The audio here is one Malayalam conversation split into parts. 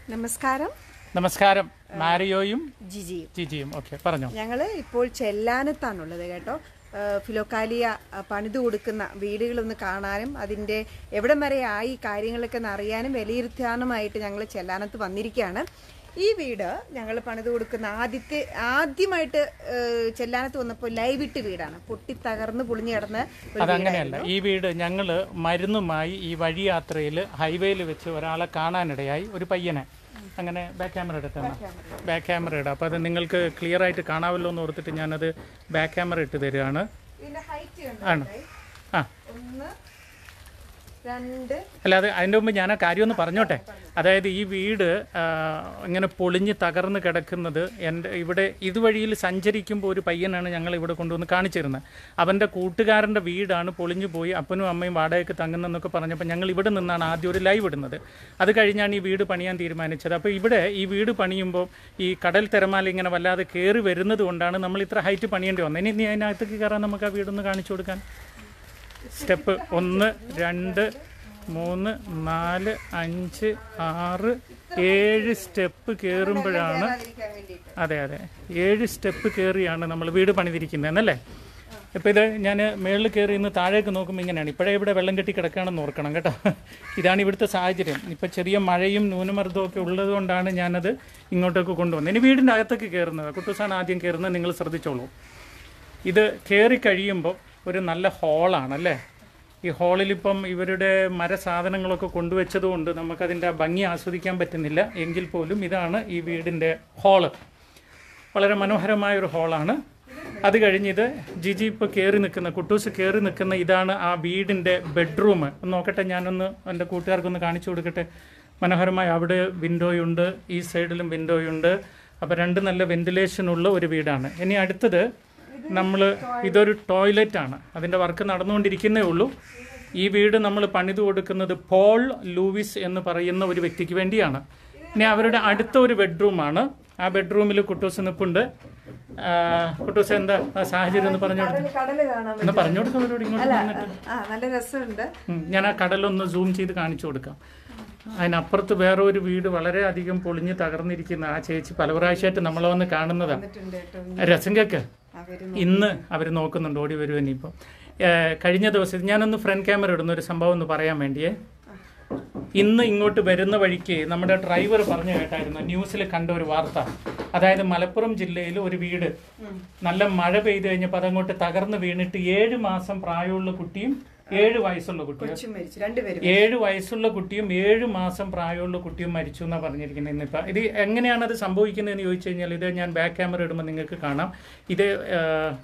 നമസ്കാരം നമസ്കാരം മാരിയോയും ജിജി ജിജിയും ഓക്കെ പറഞ്ഞോ ഞങ്ങൾ ഇപ്പോൾ ചെല്ലാനത്താണുള്ളത് കേട്ടോ ആ, ഫിലോക്കാലിയ ആ, പണിതു കൊടുക്കുന്ന വീടുകളൊന്ന് കാണാനും അതിൻ്റെ എവിടം വരെ ആയി കാര്യങ്ങളൊക്കെ ഒന്ന് അറിയാനും വിലയിരുത്താനുമായിട്ട് ഞങ്ങൾ ചെല്ലാനത്ത് വന്നിരിക്കുകയാണ് ഈ വീട് ഞങ്ങൾ പണിതു കൊടുക്കുന്ന ആദ്യത്തെ ആദ്യമായിട്ട് ആ, ചെല്ലാനത്ത് വന്നപ്പോൾ ലൈവിട്ട് വീടാണ് പൊട്ടി തകർന്ന് പൊളിഞ്ഞു കിടന്ന ഒരു അതങ്ങനെയല്ല ഈ വീട് ഞങ്ങൾ മരുന്നുമായി ഈ വഴിയാത്രയിൽ ഹൈവേയിൽ വെച്ച് ഒരാളെ കാണാനിടയായി ഒരു പയ്യനെ അങ്ങനെ ബാക്ക് ക്യാമറ എടുത്താണ് ബാക്ക് ക്യാമറ ഇടാം അപ്പോൾ അത് നിങ്ങൾക്ക് ക്ലിയർ ആയിട്ട് കാണാമല്ലോ എന്ന് ഓർത്തിട്ട് ഞാനത് ബാക്ക് ക്യാമറ ഇട്ട് തരികയാണ് ഇതിന്റെ ഹൈറ്റ് ആണ് ആ ഒന്ന് രണ്ട് അല്ലാതെ അതിൻ്റെ മുമ്പ് ഞാൻ ആ കാര്യം ഒന്ന് പറഞ്ഞോട്ടെ അതായത് ഈ വീട് ആ, ഇങ്ങനെ പൊളിഞ്ഞ് തകർന്ന് കിടക്കുന്നത് എൻ്റെ ഇവിടെ ഇതുവഴിയിൽ സഞ്ചരിക്കുമ്പോൾ ഒരു പയ്യനാണ് ഞങ്ങൾ ഇവിടെ കൊണ്ടുവന്ന് കാണിച്ചിരുന്നത് അവൻ്റെ കൂട്ടുകാരൻ്റെ വീടാണ് പൊളിഞ്ഞു പോയി അപ്പനും അമ്മയും വാടകയ്ക്ക് തങ്ങുന്നെന്നൊക്കെ പറഞ്ഞപ്പോൾ ഞങ്ങൾ ഇവിടെ നിന്നാണ് ആദ്യം ഒരു ലൈവ് ഇടുന്നത് അത് കഴിഞ്ഞാണ് ഈ വീട് പണിയാൻ തീരുമാനിച്ചത് അപ്പോൾ ഇവിടെ ഈ വീട് പണിയുമ്പോൾ ഈ കടൽ തിരമാല ഇങ്ങനെ വല്ലാതെ കയറി വരുന്നത് കൊണ്ടാണ് നമ്മൾ ഇത്ര ഹൈറ്റ് പണിയേണ്ടി വന്നത് ഇനി ഇനി അതിനകത്തേക്ക് കയറാൻ നമുക്ക് ആ വീടൊന്ന് കാണിച്ചു കൊടുക്കാൻ സ്റ്റെപ്പ് ഒന്ന് രണ്ട് മൂന്ന് നാല് അഞ്ച് ആറ് ഏഴ് സ്റ്റെപ്പ് കയറുമ്പോഴാണ് ഇരിക്കാൻ വേണ്ടിയിട്ട് അതെ അതെ ഏഴ് സ്റ്റെപ്പ് കയറിയാണ് നമ്മൾ വീട് പണിതിരിക്കുന്നത് എന്നല്ലേ ഇപ്പം ഇത് ഞാൻ മേളിൽ കയറി ഇന്ന് താഴേക്ക് നോക്കുമ്പോൾ ഇങ്ങനെയാണ് ഇപ്പോഴേ ഇവിടെ വെള്ളം കെട്ടി കിടക്കുകയാണെന്ന് ഓർക്കണം കേട്ടോ ഇതാണ് ഇവിടുത്തെ സാഹചര്യം ഇപ്പം ചെറിയ മഴയും ന്യൂനമർദ്ദവും ഒക്കെ ഉള്ളത് കൊണ്ടാണ് ഞാനത് ഇങ്ങോട്ടേക്ക് കൊണ്ടുവന്നത് ഇനി വീടിൻ്റെ അകത്തേക്ക് കയറുന്നത് കുട്ടൂസാണ് ആദ്യം കയറുന്നത് നിങ്ങൾ ശ്രദ്ധിച്ചോളൂ ഇത് കയറി കഴിയുമ്പോൾ ഒരു നല്ല ഹോളാണ് അല്ലേ ഈ ഹാളിലിപ്പം ഇവരുടെ മരസാധനങ്ങളൊക്കെ കൊണ്ടുവച്ചതുകൊണ്ട് നമുക്കതിൻ്റെ ആ ഭംഗി ആസ്വദിക്കാൻ പറ്റുന്നില്ല എങ്കിൽ പോലും ഇതാണ് ഈ വീടിൻ്റെ ഹാള് വളരെ മനോഹരമായ ഒരു ഹാളാണ് അത് കഴിഞ്ഞ് ഇത് ജിജി ഇപ്പോൾ കയറി നിൽക്കുന്ന കുട്ടൂസ് കയറി നിൽക്കുന്ന ഇതാണ് ആ വീടിൻ്റെ ബെഡ്റൂം ഒന്ന് നോക്കട്ടെ ഞാനൊന്ന് എൻ്റെ കൂട്ടുകാർക്കൊന്ന് കാണിച്ചു കൊടുക്കട്ടെ മനോഹരമായ അവിടെ വിൻഡോയുണ്ട് ഈ സൈഡിലും വിൻഡോയുണ്ട് അപ്പോൾ രണ്ട് നല്ല വെന്റിലേഷൻ ഉള്ള ഒരു വീടാണ് ഇനി അടുത്തത് നമ്മൾ ഇതൊരു ടോയ്ലറ്റ് ആണ് അതിൻ്റെ വർക്ക് നടന്നുകൊണ്ടിരിക്കുന്നേ ഉള്ളൂ ഈ വീട് നമ്മൾ പണിത് കൊടുക്കുന്നത് പോൾ ലൂവിസ് എന്ന് പറയുന്ന ഒരു വ്യക്തിക്ക് വേണ്ടിയാണ് ഇനി അവരുടെ അടുത്ത ഒരു ബെഡ്റൂമാണ് ആ ബെഡ്റൂമിൽ കുട്ടൂസ് നിൽപ്പുണ്ട് ആ, കുട്ടൂസ് എന്താ ആ സാഹചര്യം ഒന്ന് പറഞ്ഞു കൊടുത്തു കടല് കാണാൻ ഒന്ന് പറഞ്ഞു കൊടുക്കാം അവരോട് ഇങ്ങോട്ട് വന്നിട്ട് ആ നല്ല രസമുണ്ട് ഉം, ഞാൻ ആ കടലൊന്ന് സൂം ചെയ്ത് കാണിച്ചു കൊടുക്കാം അതിനപ്പുറത്ത് വേറെ ഒരു വീട് വളരെയധികം പൊളിഞ്ഞ് തകർന്നിരിക്കുന്ന ആ ചേച്ചി പല പ്രാവശ്യമായിട്ട് നമ്മളെ വന്ന് കാണുന്നതാണ് വന്നിട്ടുണ്ട് കേട്ടോ രസം കേക്ക് അവര് ഇന്ന് അവർ നോക്കുന്നുണ്ട് ഓടി വരുമോ ഇനിയിപ്പോൾ കഴിഞ്ഞ ദിവസം ഞാനൊന്ന് ഫ്രണ്ട് ക്യാമറ ഇടുന്ന ഒരു സംഭവം ഒന്ന് പറയാൻ വേണ്ടിയേ ഇന്ന് ഇങ്ങോട്ട് വരുന്ന വഴിക്ക് നമ്മുടെ ഡ്രൈവർ പറഞ്ഞു കേട്ടായിരുന്നു ന്യൂസിൽ കണ്ട ഒരു വാർത്ത അതായത് മലപ്പുറം ജില്ലയിൽ ഒരു വീട് നല്ല മഴ പെയ്തു കഴിഞ്ഞപ്പോൾ അതങ്ങോട്ട് തകർന്ന് വീണിട്ട് ഏഴ് മാസം പ്രായമുള്ള കുട്ടിയും ഏഴ് വയസ്സുള്ള കുട്ടിയും കൊച്ചു മരിച്ചു രണ്ടുപേരും ഏഴ് വയസ്സുള്ള കുട്ടിയും ഏഴ് മാസം പ്രായമുള്ള കുട്ടിയും മരിച്ചു എന്നാണ് പറഞ്ഞിരിക്കുന്നത് ഇന്നിപ്പോൾ ഇത് എങ്ങനെയാണ് അത് സംഭവിക്കുന്നതെന്ന് ചോദിച്ചു കഴിഞ്ഞാൽ ഇത് ഞാൻ ബാക്ക് ക്യാമറ ഇടുമ്പോൾ നിങ്ങൾക്ക് കാണാം ഇത് ആ,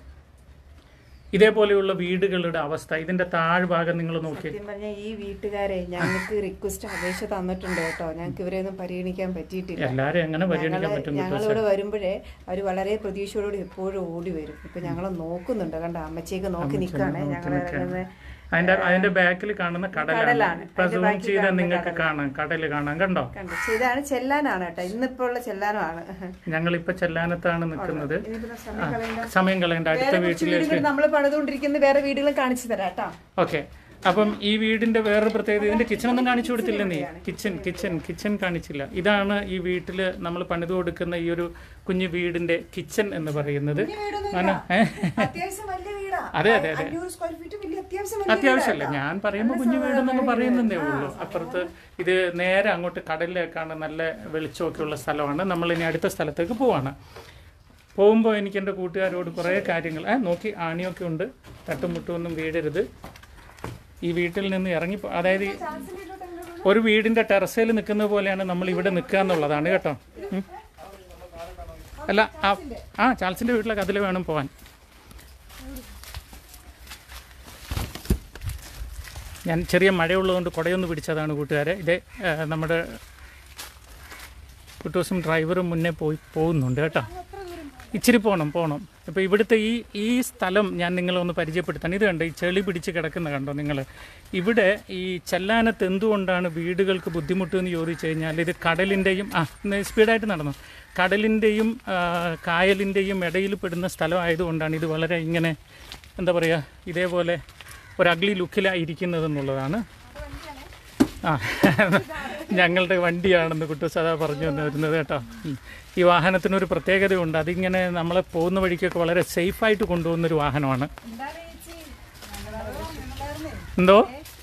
ഇതേപോലെയുള്ള വീടുകളുടെ അവസ്ഥ ഇതിന്റെ താഴ്ഭാഗം നിങ്ങൾ നോക്കി സത്യം പറഞ്ഞാൽ ഈ വീട്ടുകാരെ ഞങ്ങൾക്ക് റിക്വസ്റ്റ് അപേക്ഷ തന്നിട്ടുണ്ട് കേട്ടോ ഞങ്ങൾക്ക് ഇവരെ ഒന്നും പരിഗണിക്കാൻ പറ്റിയിട്ടില്ല എല്ലാരും എങ്ങനെ പരിഗണിക്കാൻ പറ്റും ഞങ്ങൾ ഇവിടെ വരുമ്പോഴേ അവർ വളരെ പ്രതീക്ഷയോടുകൂടി എപ്പോഴും ഓടി വരും ഇപ്പൊ ഞങ്ങളെ നോക്കുന്നുണ്ട് കണ്ട അമ്മച്ചേക്ക് നോക്കി നിൽക്കുകയാണ് ഞങ്ങൾ ഇറങ്ങുന്നത് അതിന്റെ അതിന്റെ ബാക്കിൽ കാണുന്ന കടലാണ് കടലാണ്. ഇപ്പൊ സൂം ചെയ്താൽ നിങ്ങൾക്ക് കാണാം കടല് കാണാം കണ്ടോ കണ്ടു ഇതാണ് ചെല്ലാനാണ് കേട്ടോ ഇന്നിപ്പോ ഉള്ള ചെല്ലാനാണ് ഞങ്ങളിപ്പോ ചെല്ലാനത്താണ് നിൽക്കുന്നത് ഇനിയിപ്പോ സമയം കളയണ്ട. സമയം കളയണ്ട അടുത്ത വേറെ കുറച്ച് വീട്ടിലേക്ക് വീടുകൾ നമ്മൾ പണിതുകൊണ്ടിരിക്കുന്ന വേറെ വീടുകളും കാണിച്ചു തരാം കേട്ടോ ഓക്കെ അപ്പം ഈ വീടിന്റെ വേറൊരു പ്രത്യേകത ഇതിന്റെ കിച്ചൺ ഒന്നും കാണിച്ചു കൊടുത്തില്ല നീ കിച്ചൺ കിച്ചൺ കിച്ചൺ കാണിച്ചില്ല ഇതാണ് ഈ വീട്ടിൽ നമ്മൾ പണിത് കൊടുക്കുന്ന ഈ ഒരു കുഞ്ഞു വീടിന്റെ കിച്ചൺ എന്ന് പറയുന്നത് ആണ് ഏ? അത്യാവശ്യം വലിയ വീടാ അതെ അതെ അതെ അഞ്ഞൂറ് സ്ക്വയർ ഫീറ്റ് വലിയ അത്യാവശ്യം വലിയ അത്യാവശ്യമല്ല ഞാൻ പറയുമ്പോൾ കുഞ്ഞു വീടെന്നൊക്കെ പറയുന്നതേ ഉള്ളൂ അപ്പുറത്ത് ഇത് നേരെ അങ്ങോട്ട് കടലിലേക്കാണ് നല്ല വെളിച്ചമൊക്കെ ഉള്ള സ്ഥലമാണ് നമ്മൾ ഇനി അടുത്ത സ്ഥലത്തേക്ക് പോവാണ് പോകുമ്പോൾ എനിക്ക് എൻ്റെ കൂട്ടുകാരോട് കുറേ കാര്യങ്ങൾ ഏ നോക്കി ആണിയൊക്കെ ഉണ്ട് തട്ടുമുട്ടൊന്നും വീഴരുത് ഈ വീട്ടിൽ നിന്ന് ഇറങ്ങി പോ- അതായത് ഈ ഒരു വീടിൻ്റെ ടെറസയിൽ നിൽക്കുന്ന പോലെയാണ് നമ്മൾ ഇവിടെ നിൽക്കുക എന്നുള്ളതാണ് കേട്ടോ ഉം. അല്ല ആ ആ ചാൾസിൻ്റെ വീട്ടിലൊക്കെ അതിൽ വേണം പോകാൻ ഞാൻ ചെറിയ മഴയുള്ളതുകൊണ്ട് കുടയൊന്ന് പിടിച്ചതാണ് കൂട്ടുകാരെ ഇത് ആ, നമ്മുടെ കുട്ടൂസും ഡ്രൈവറും മുന്നേ പോയി പോകുന്നുണ്ട് കേട്ടോ ഇച്ചിരി പോകണം പോകണം ഇപ്പോൾ ഇവിടുത്തെ ഈ ഈ സ്ഥലം ഞാൻ നിങ്ങളെ ഒന്ന് പരിചയപ്പെടുത്താൻ ഇത് കണ്ടോ ഈ ചെളി പിടിച്ച് കിടക്കുന്ന കണ്ടോ നിങ്ങൾ ഇവിടെ ഈ ചെല്ലാനത്ത് എന്തുകൊണ്ടാണ് വീടുകൾക്ക് ബുദ്ധിമുട്ട് എന്ന് ചോദിച്ചു കഴിഞ്ഞാൽ ഇത് കടലിൻ്റെയും ആ ഒന്ന് സ്പീഡായിട്ട് നടന്നു കടലിൻ്റെയും ആ, കായലിൻ്റെയും ഇടയിൽ പെടുന്ന സ്ഥലമായതുകൊണ്ടാണ് ഇത് വളരെ ഇങ്ങനെ എന്താ പറയുക ഇതേപോലെ ഒരു അഗ്ലി ലുക്കിലായിരിക്കുന്നത് എന്നുള്ളതാണ് ആ ഞങ്ങളുടെ വണ്ടിയാണെന്ന് കുട്ടൂസ് അതാ പറഞ്ഞു വരുന്നത് കേട്ടോ ഉം. ഈ വാഹനത്തിനൊരു പ്രത്യേകതയുണ്ട് അതിങ്ങനെ നമ്മളെ പോകുന്ന വഴിക്കൊക്കെ വളരെ സേഫായിട്ട് കൊണ്ടുപോകുന്നൊരു വാഹനമാണ് എന്തോ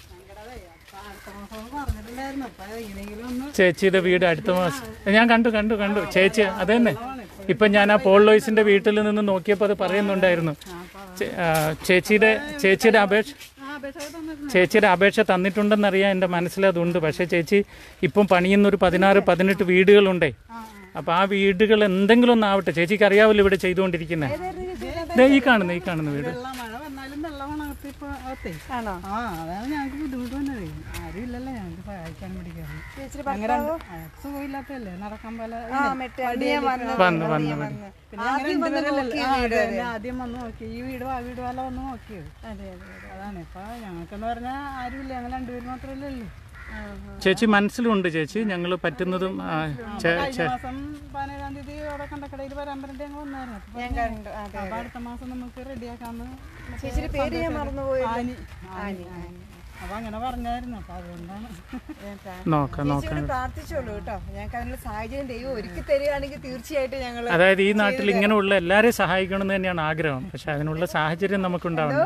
ചേച്ചിയുടെ വീട് അടുത്ത മാസം ഞാൻ കണ്ടു കണ്ടു കണ്ടു ചേച്ചി അത് തന്നെ ഇപ്പൊ ഞാൻ ആ പോൾ ലോയ്സിന്റെ വീട്ടിൽ നിന്ന് നോക്കിയപ്പോൾ അത് പറയുന്നുണ്ടായിരുന്നു ചേ- ആ, ചേച്ചിയുടെ ചേച്ചിയുടെ അപേക്ഷ ചേച്ചിയുടെ അപേക്ഷ തന്നിട്ടുണ്ടെന്നറിയാൻ എൻ്റെ മനസ്സിലതുണ്ട് പക്ഷേ ചേച്ചി ഇപ്പം പണിയുന്ന ഒരു പതിനാറ് പതിനെട്ട് വീടുകളുണ്ടേ അപ്പോൾ ആ വീടുകൾ എന്തെങ്കിലും ഒന്നാവട്ടെ ചേച്ചിക്ക് അറിയാമല്ലോ ഇവിടെ ചെയ്തുകൊണ്ടിരിക്കുന്നത് ദേ ഈ കാണുന്ന ഈ കാണുന്ന വീട് വെള്ളം മഴ വന്നാലും വെള്ളമാണ് അകത്ത് ഇപ്പൊ അകത്തേ ആണോ ആ അതാണ് ഞങ്ങൾക്ക് ബുദ്ധിമുട്ട് വന്നത് ആരും ഇല്ലല്ലോ ഞങ്ങൾക്ക് സഹായിക്കാൻ പിടിക്കാനും ചേച്ചിയുടെ അങ്ങനെ അയാൾക്ക് സുഖമില്ലാത്തല്ലേ നടക്കാൻ പോലെ ആ മറ്റേ അടിയൻ വന്ന് വന്ന് വന്ന് വന്ന് പിന്നെ ഞങ്ങൾ ആദ്യം വന്ന് രണ്ടുപേരല്ലേ നോക്കിയ ആ, വീട് അതെ, അതെ, ആദ്യം വന്ന് നോക്കി ഈ വീട് ആ വീട് വല്ല വന്ന് നോക്കിയത് അതെ അതെ അതാണ് ഇപ്പൊ ഞങ്ങൾക്കെന്ന് പറഞ്ഞാൽ ആരുമില്ല ഞങ്ങൾ രണ്ടുപേര് മാത്രമല്ലേ ഉള്ളൂ ചേച്ചി മനസ്സിലുണ്ട് ചേച്ചി ഞങ്ങൾ പറ്റുന്നതും ആ, ചേ- കഴിഞ്ഞ മാസം പതിനേഴാം തീയതി അവിടെ കണ്ടക്കടയിൽ വരാൻ പറഞ്ഞിട്ട് ഞങ്ങൾ വന്നായിരുന്നു അപ്പൊ ഞാൻ കണ്ടു അതെ അപ്പൊ അടുത്ത മാസം നമുക്ക് റെഡിയാക്കാന്ന് ചേച്ചിയുടെ പേര് ഞാൻ മറന്നുപോയി ആനി ആനി ആനി. അപ്പൊ അങ്ങനെ പറഞ്ഞായിരുന്നു അപ്പൊ അതുകൊണ്ടാണ് നോക്കാം നോക്കാം ചേച്ചിയോട് പ്രാർത്ഥിച്ചോളൂ കേട്ടോ ഞങ്ങൾക്ക് അതിനുള്ള സാഹചര്യം ദൈവം ഒരുക്കി തരികയാണെങ്കിൽ തീർച്ചയായിട്ടും ഞങ്ങൾ അതായത് ഈ നാട്ടിൽ ഇങ്ങനെയുള്ള എല്ലാവരെയും സഹായിക്കണമെന്ന് തന്നെയാണ് ആഗ്രഹം പക്ഷെ അതിനുള്ള സാഹചര്യം നമുക്കുണ്ടാവണം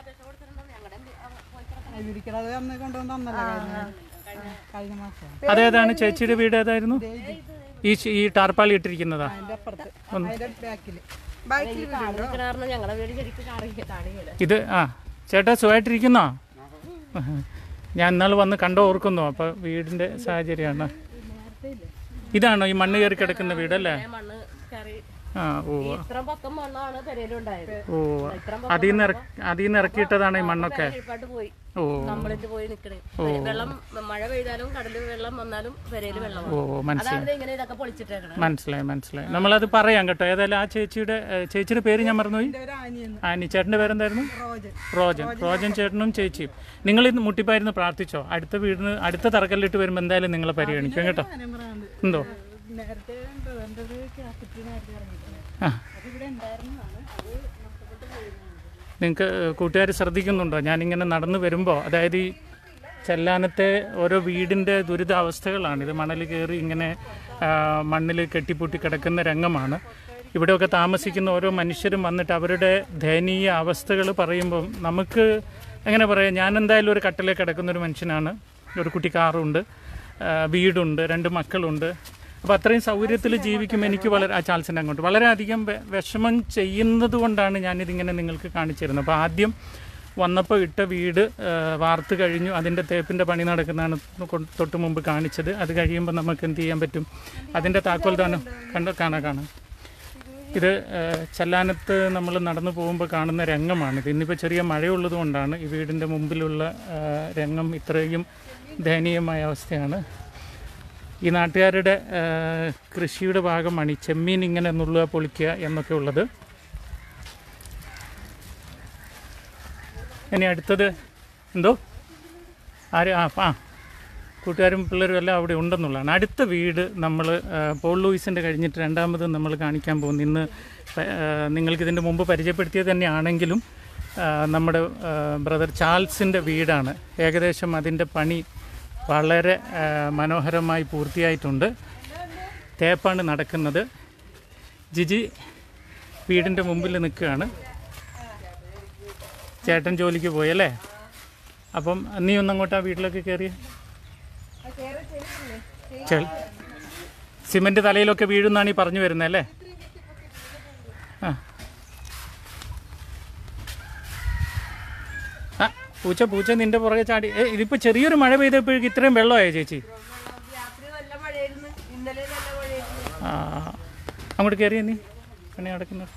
ഇരിക്കണത് അന്ന് കൊണ്ടുവന്ന് തന്നല്ല കഴിഞ്ഞ കഴിഞ്ഞ മാസം അതേതാണ് ചേച്ചിയുടെ വീട് ഏതായിരുന്നു ഈ ചി- ഈ ടാർപ്പാളി ഇട്ടിരിക്കുന്നതാ അതിന്റെ അപ്പുറത്ത് അതിന്റെ ബാക്കില് ബാക്കിൽ കാരണം ഞങ്ങളെ വീട് ശരിക്കും കാണില്ല കാണില്ല ഇത് ആ ചേട്ടാ സുഖമായിട്ടിരിക്കുന്നോ ഞാൻ ഇന്നാൾ വന്ന് കണ്ടോ ഓർക്കുന്നു അപ്പോൾ വീടിൻ്റെ സാഹചര്യമാണ് ഇതാണോ ഈ മണ്ണ് കയറി കിടക്കുന്ന വീടല്ലേ മണ്ണ് കയറി ആ ഓ ഇത്ര പക്കം മണ്ണാണ് പെരയിലുണ്ടായത് ഓ അതിൽ നിന്ന് ഇറക്കി അതിൽ നിന്ന് ഇറക്കിയിട്ടതാണ് ഈ മണ്ണൊക്കെ കീഴ്പാട്ട് പോയി ഓ നമ്മളിട്ട് പോയി നിക്കണേ വെള്ളം മഴ പെയ്താലും കടലിൽ വെള്ളം വന്നാലും പെരയിൽ വെള്ളം ഓ മനസ്സിലായി അതാണ് ഇങ്ങനെ ഇതൊക്കെ പൊളിച്ചിട്ടേക്കണേ മനസ്സിലായി മനസ്സിലായി നമ്മളത് പറയാം കേട്ടോ ഏതായാലും ആ ചേച്ചിയുടെ ഏ, ചേച്ചിയുടെ പേര് ഞാൻ മറന്നുപോയി ഒരു ആനിയെന്ന് ആനി ചേട്ടൻ്റെ പേരെന്തായിരുന്നു റോജൻ റോജൻ റോജൻ ചേട്ടനും ചേച്ചിയും നിങ്ങൾ ഇന്ന് മുട്ടിപ്പായിരുന്നു പ്രാർത്ഥിച്ചോ അടുത്ത വീടിന് അടുത്ത തറക്കല്ലിട്ട് വരുമ്പോൾ എന്തായാലും നിങ്ങളെ പരിഗണിക്കും കേട്ടോ ആനയും പറയാണ്ട് എന്തോ നേരത്തെ ഉണ്ട് എൻ്റെ ഒരു ക്യാപിറ്റൽ നേരത്തെ ഇറങ്ങിയിട്ടുണ്ട് ആ അതിവിടെ ഉണ്ടായിരുന്നതാണ് അത് നഷ്ടപ്പെട്ട് പോയിരുന്നു നിങ്ങൾക്ക് കൂട്ടുകാർ ശ്രദ്ധിക്കുന്നുണ്ടോ ഞാനിങ്ങനെ നടന്നു വരുമ്പോൾ അതായത് ഈ ചെല്ലാനത്തെ ഓരോ വീടിൻ്റെ ദുരിതാവസ്ഥകളാണ് ഇത് മണൽ കയറി ഇങ്ങനെ മണ്ണിൽ കെട്ടിപ്പൂട്ടി കിടക്കുന്ന രംഗമാണ് ഇവിടെയൊക്കെ താമസിക്കുന്ന ഓരോ മനുഷ്യരും വന്നിട്ട് അവരുടെ ദയനീയ അവസ്ഥകൾ പറയുമ്പം നമുക്ക് എങ്ങനെ പറയാം ഞാൻ എന്തായാലും ഒരു കട്ടിലേക്ക് കിടക്കുന്ന ഒരു മനുഷ്യനാണ് ഒരു കുട്ടി കാറുണ്ട് ആ, വീടുണ്ട് രണ്ട് മക്കളുണ്ട് അപ്പോൾ അത്രയും സൗകര്യത്തിൽ ജീവിക്കും എനിക്ക് വളരെ ആ ചാൾസിൻ്റെ അങ്ങോട്ട് വളരെയധികം വെ- വിഷമം ചെയ്യുന്നത് കൊണ്ടാണ് ഞാനിതിങ്ങനെ നിങ്ങൾക്ക് കാണിച്ചു തരുന്നത് അപ്പോൾ ആദ്യം വന്നപ്പോൾ ഇട്ട വീട് ആ, വാർത്ത് കഴിഞ്ഞു അതിൻ്റെ തേപ്പിൻ്റെ പണി നടക്കുന്നതാണ് കൊ- തൊട്ട് മുമ്പ് കാണിച്ചത് അത് കഴിയുമ്പോൾ നമുക്ക് എന്ത് ചെയ്യാൻ പറ്റും അതിൻ്റെ താക്കോൽ ദാനം കണ്ട് കാണാം കാണാം ഇത് ആ, ചെല്ലാനത്ത് നമ്മൾ നടന്നു പോകുമ്പോൾ കാണുന്ന രംഗമാണിത് ഇന്നിപ്പോൾ ചെറിയ മഴയുള്ളത് കൊണ്ടാണ് ഈ വീടിൻ്റെ മുമ്പിലുള്ള ആ, രംഗം ഇത്രയും ദയനീയമായ അവസ്ഥയാണ് ഈ നാട്ടുകാരുടെ ആ, കൃഷിയുടെ ഭാഗമാണ് ഈ ചെമ്മീൻ ഇങ്ങനെ നുള്ളുക പൊളിക്കുക എന്നൊക്കെ ഉള്ളത് ഇനി അടുത്തത് എന്തോ ആര് ആ ആ കൂട്ടുകാരും പിള്ളേരും എല്ലാം അവിടെ ഉണ്ടെന്നുള്ളതാണ് അടുത്ത വീട് നമ്മൾ പോൾ ലൂയിസിൻ്റെ കഴിഞ്ഞിട്ട് രണ്ടാമത് നമ്മൾ കാണിക്കാൻ പോകുന്നു ഇന്ന് പ- ആ, നിങ്ങൾക്കിതിൻ്റെ മുമ്പ് പരിചയപ്പെടുത്തിയത് തന്നെയാണെങ്കിലും ആ, നമ്മുടെ ബ്രദർ ചാൾസിൻ്റെ വീടാണ് ഏകദേശം അതിൻ്റെ പണി വളരെ ആ, മനോഹരമായി പൂർത്തിയായിട്ടുണ്ട് തേപ്പാണ് നടക്കുന്നത് ജിജി വീടിൻ്റെ മുമ്പിൽ നിൽക്കുകയാണ് ചേട്ടൻ ജോലിക്ക് പോയല്ലേ അപ്പം നീ ഒന്നങ്ങോട്ട് ആ വീട്ടിലൊക്കെ കയറിയ ചെളി സിമെന്റ് തലയിലൊക്കെ വീഴുന്നാണ് ഈ പറഞ്ഞു വരുന്നത് അല്ലേ ആ ആ പൂച്ച പൂച്ച നിന്റെ പുറകെ ചാടി ഏ ഇതിപ്പോ ചെറിയൊരു മഴ പെയ്തപ്പോഴേക്ക് ഇത്രയും വെള്ളമായോ ചേച്ചി രാത്രി നല്ല മഴയായിരുന്നു ഇന്നലെ നല്ല മഴയായിരുന്നു ആ അങ്ങോട്ട് കയറിയ നീ പണി നടക്കുന്ന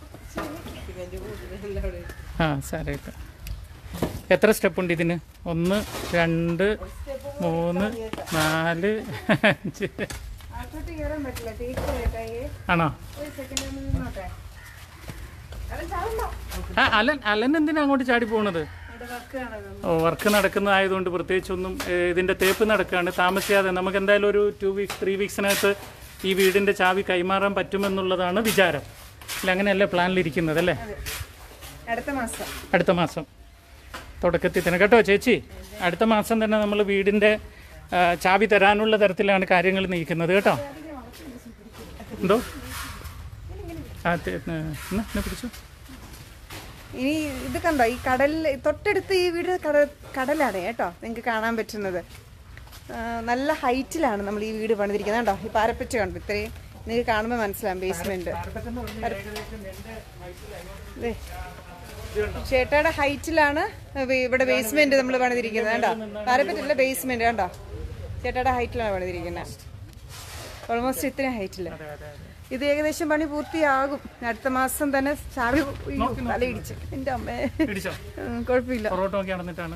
ആ സാരമില്ല എത്ര സ്റ്റെപ്പ് ഉണ്ട് ഇതിന് ഒന്ന് രണ്ട് മൂന്ന് നാല് അഞ്ച് അകത്തോട്ട് കയറാൻ പറ്റില്ല തീർച്ചയായിട്ടേ ആണോ ഒരു സെക്കൻഡ് ഒന്ന് നിന്നോട്ടെ അത് ചാടണ്ടോ ആ അലൻ അലൻ എന്തിനാ അങ്ങോട്ട് ചാടി പോണത് അവിടെ വർക്ക് കാണുന്നത് ഓ വർക്ക് നടക്കുന്നതായതുകൊണ്ട് പ്രത്യേകിച്ചൊന്നും ഏ, ഇതിന്റെ തേപ്പ് നടക്കുകയാണ് താമസിയാതെ നമുക്ക് എന്തായാലും ഒരു ടു വീക്സ് ത്രീ വീക്സിനകത്ത് ഈ വീടിന്റെ ചാവി കൈമാറാൻ പറ്റുമെന്നുള്ളതാണ് വിചാരം അല്ല അങ്ങനെയല്ലേ പ്ലാനിലിരിക്കുന്നത് അല്ലേ അടുത്ത മാസം അടുത്ത മാസം തുടക്കത്തിൽ തന്നെ കേട്ടോ ചേച്ചി അടുത്ത മാസം തന്നെ നമ്മൾ വീടിൻ്റെ ആ, ചാവി തരാനുള്ള തരത്തിലാണ് കാര്യങ്ങൾ നീക്കുന്നത് കേട്ടോ എന്തോ ആ തെ- ഏ, എന്നാ എന്നാ പിടിച്ചു ഇനി ഇത് കണ്ടോ ഈ കടലിൽ തൊട്ടടുത്ത് ഈ വീട് കട കടലാണ് കേട്ടോ നിങ്ങൾക്ക് കാണാൻ പറ്റുന്നത് ആ, നല്ല ഹൈറ്റിലാണ് നമ്മൾ ഈ വീട് പണിതിരിക്കുന്നത് കേട്ടോ ഈ പാരപ്പറ്റ കണ്ടോ ഇത്രയും നിങ്ങൾക്ക് കാണുമ്പോൾ മനസ്സിലാവും ബേസ്മെന്റ് ചേട്ടയുടെ ഹൈറ്റിലാണ് ഇവിടെ ബേസ്മെന്റ് നമ്മൾ പണിതിരിക്കുന്നത് കേട്ടോ പാരപ്പറ്റല്ല ബേസ്മെന്റ് കണ്ടോ ചേട്ടയുടെ ഹൈറ്റിലാണ് പണിതിരിക്കുന്നത് ഓൾമോസ്റ്റ് ഇത്രയും ഹൈറ്റില് ഇത് ഏകദേശം പണി പൂർത്തിയാകും അടുത്ത മാസം തന്നെ ചാവി ഉയ്യോ, തലയിടിച്ച് എന്റെ അമ്മേ പിടിച്ചോ ഉം, കുഴപ്പമില്ല പൊറോട്ട ഒക്കെ നടന്നിട്ടാണ്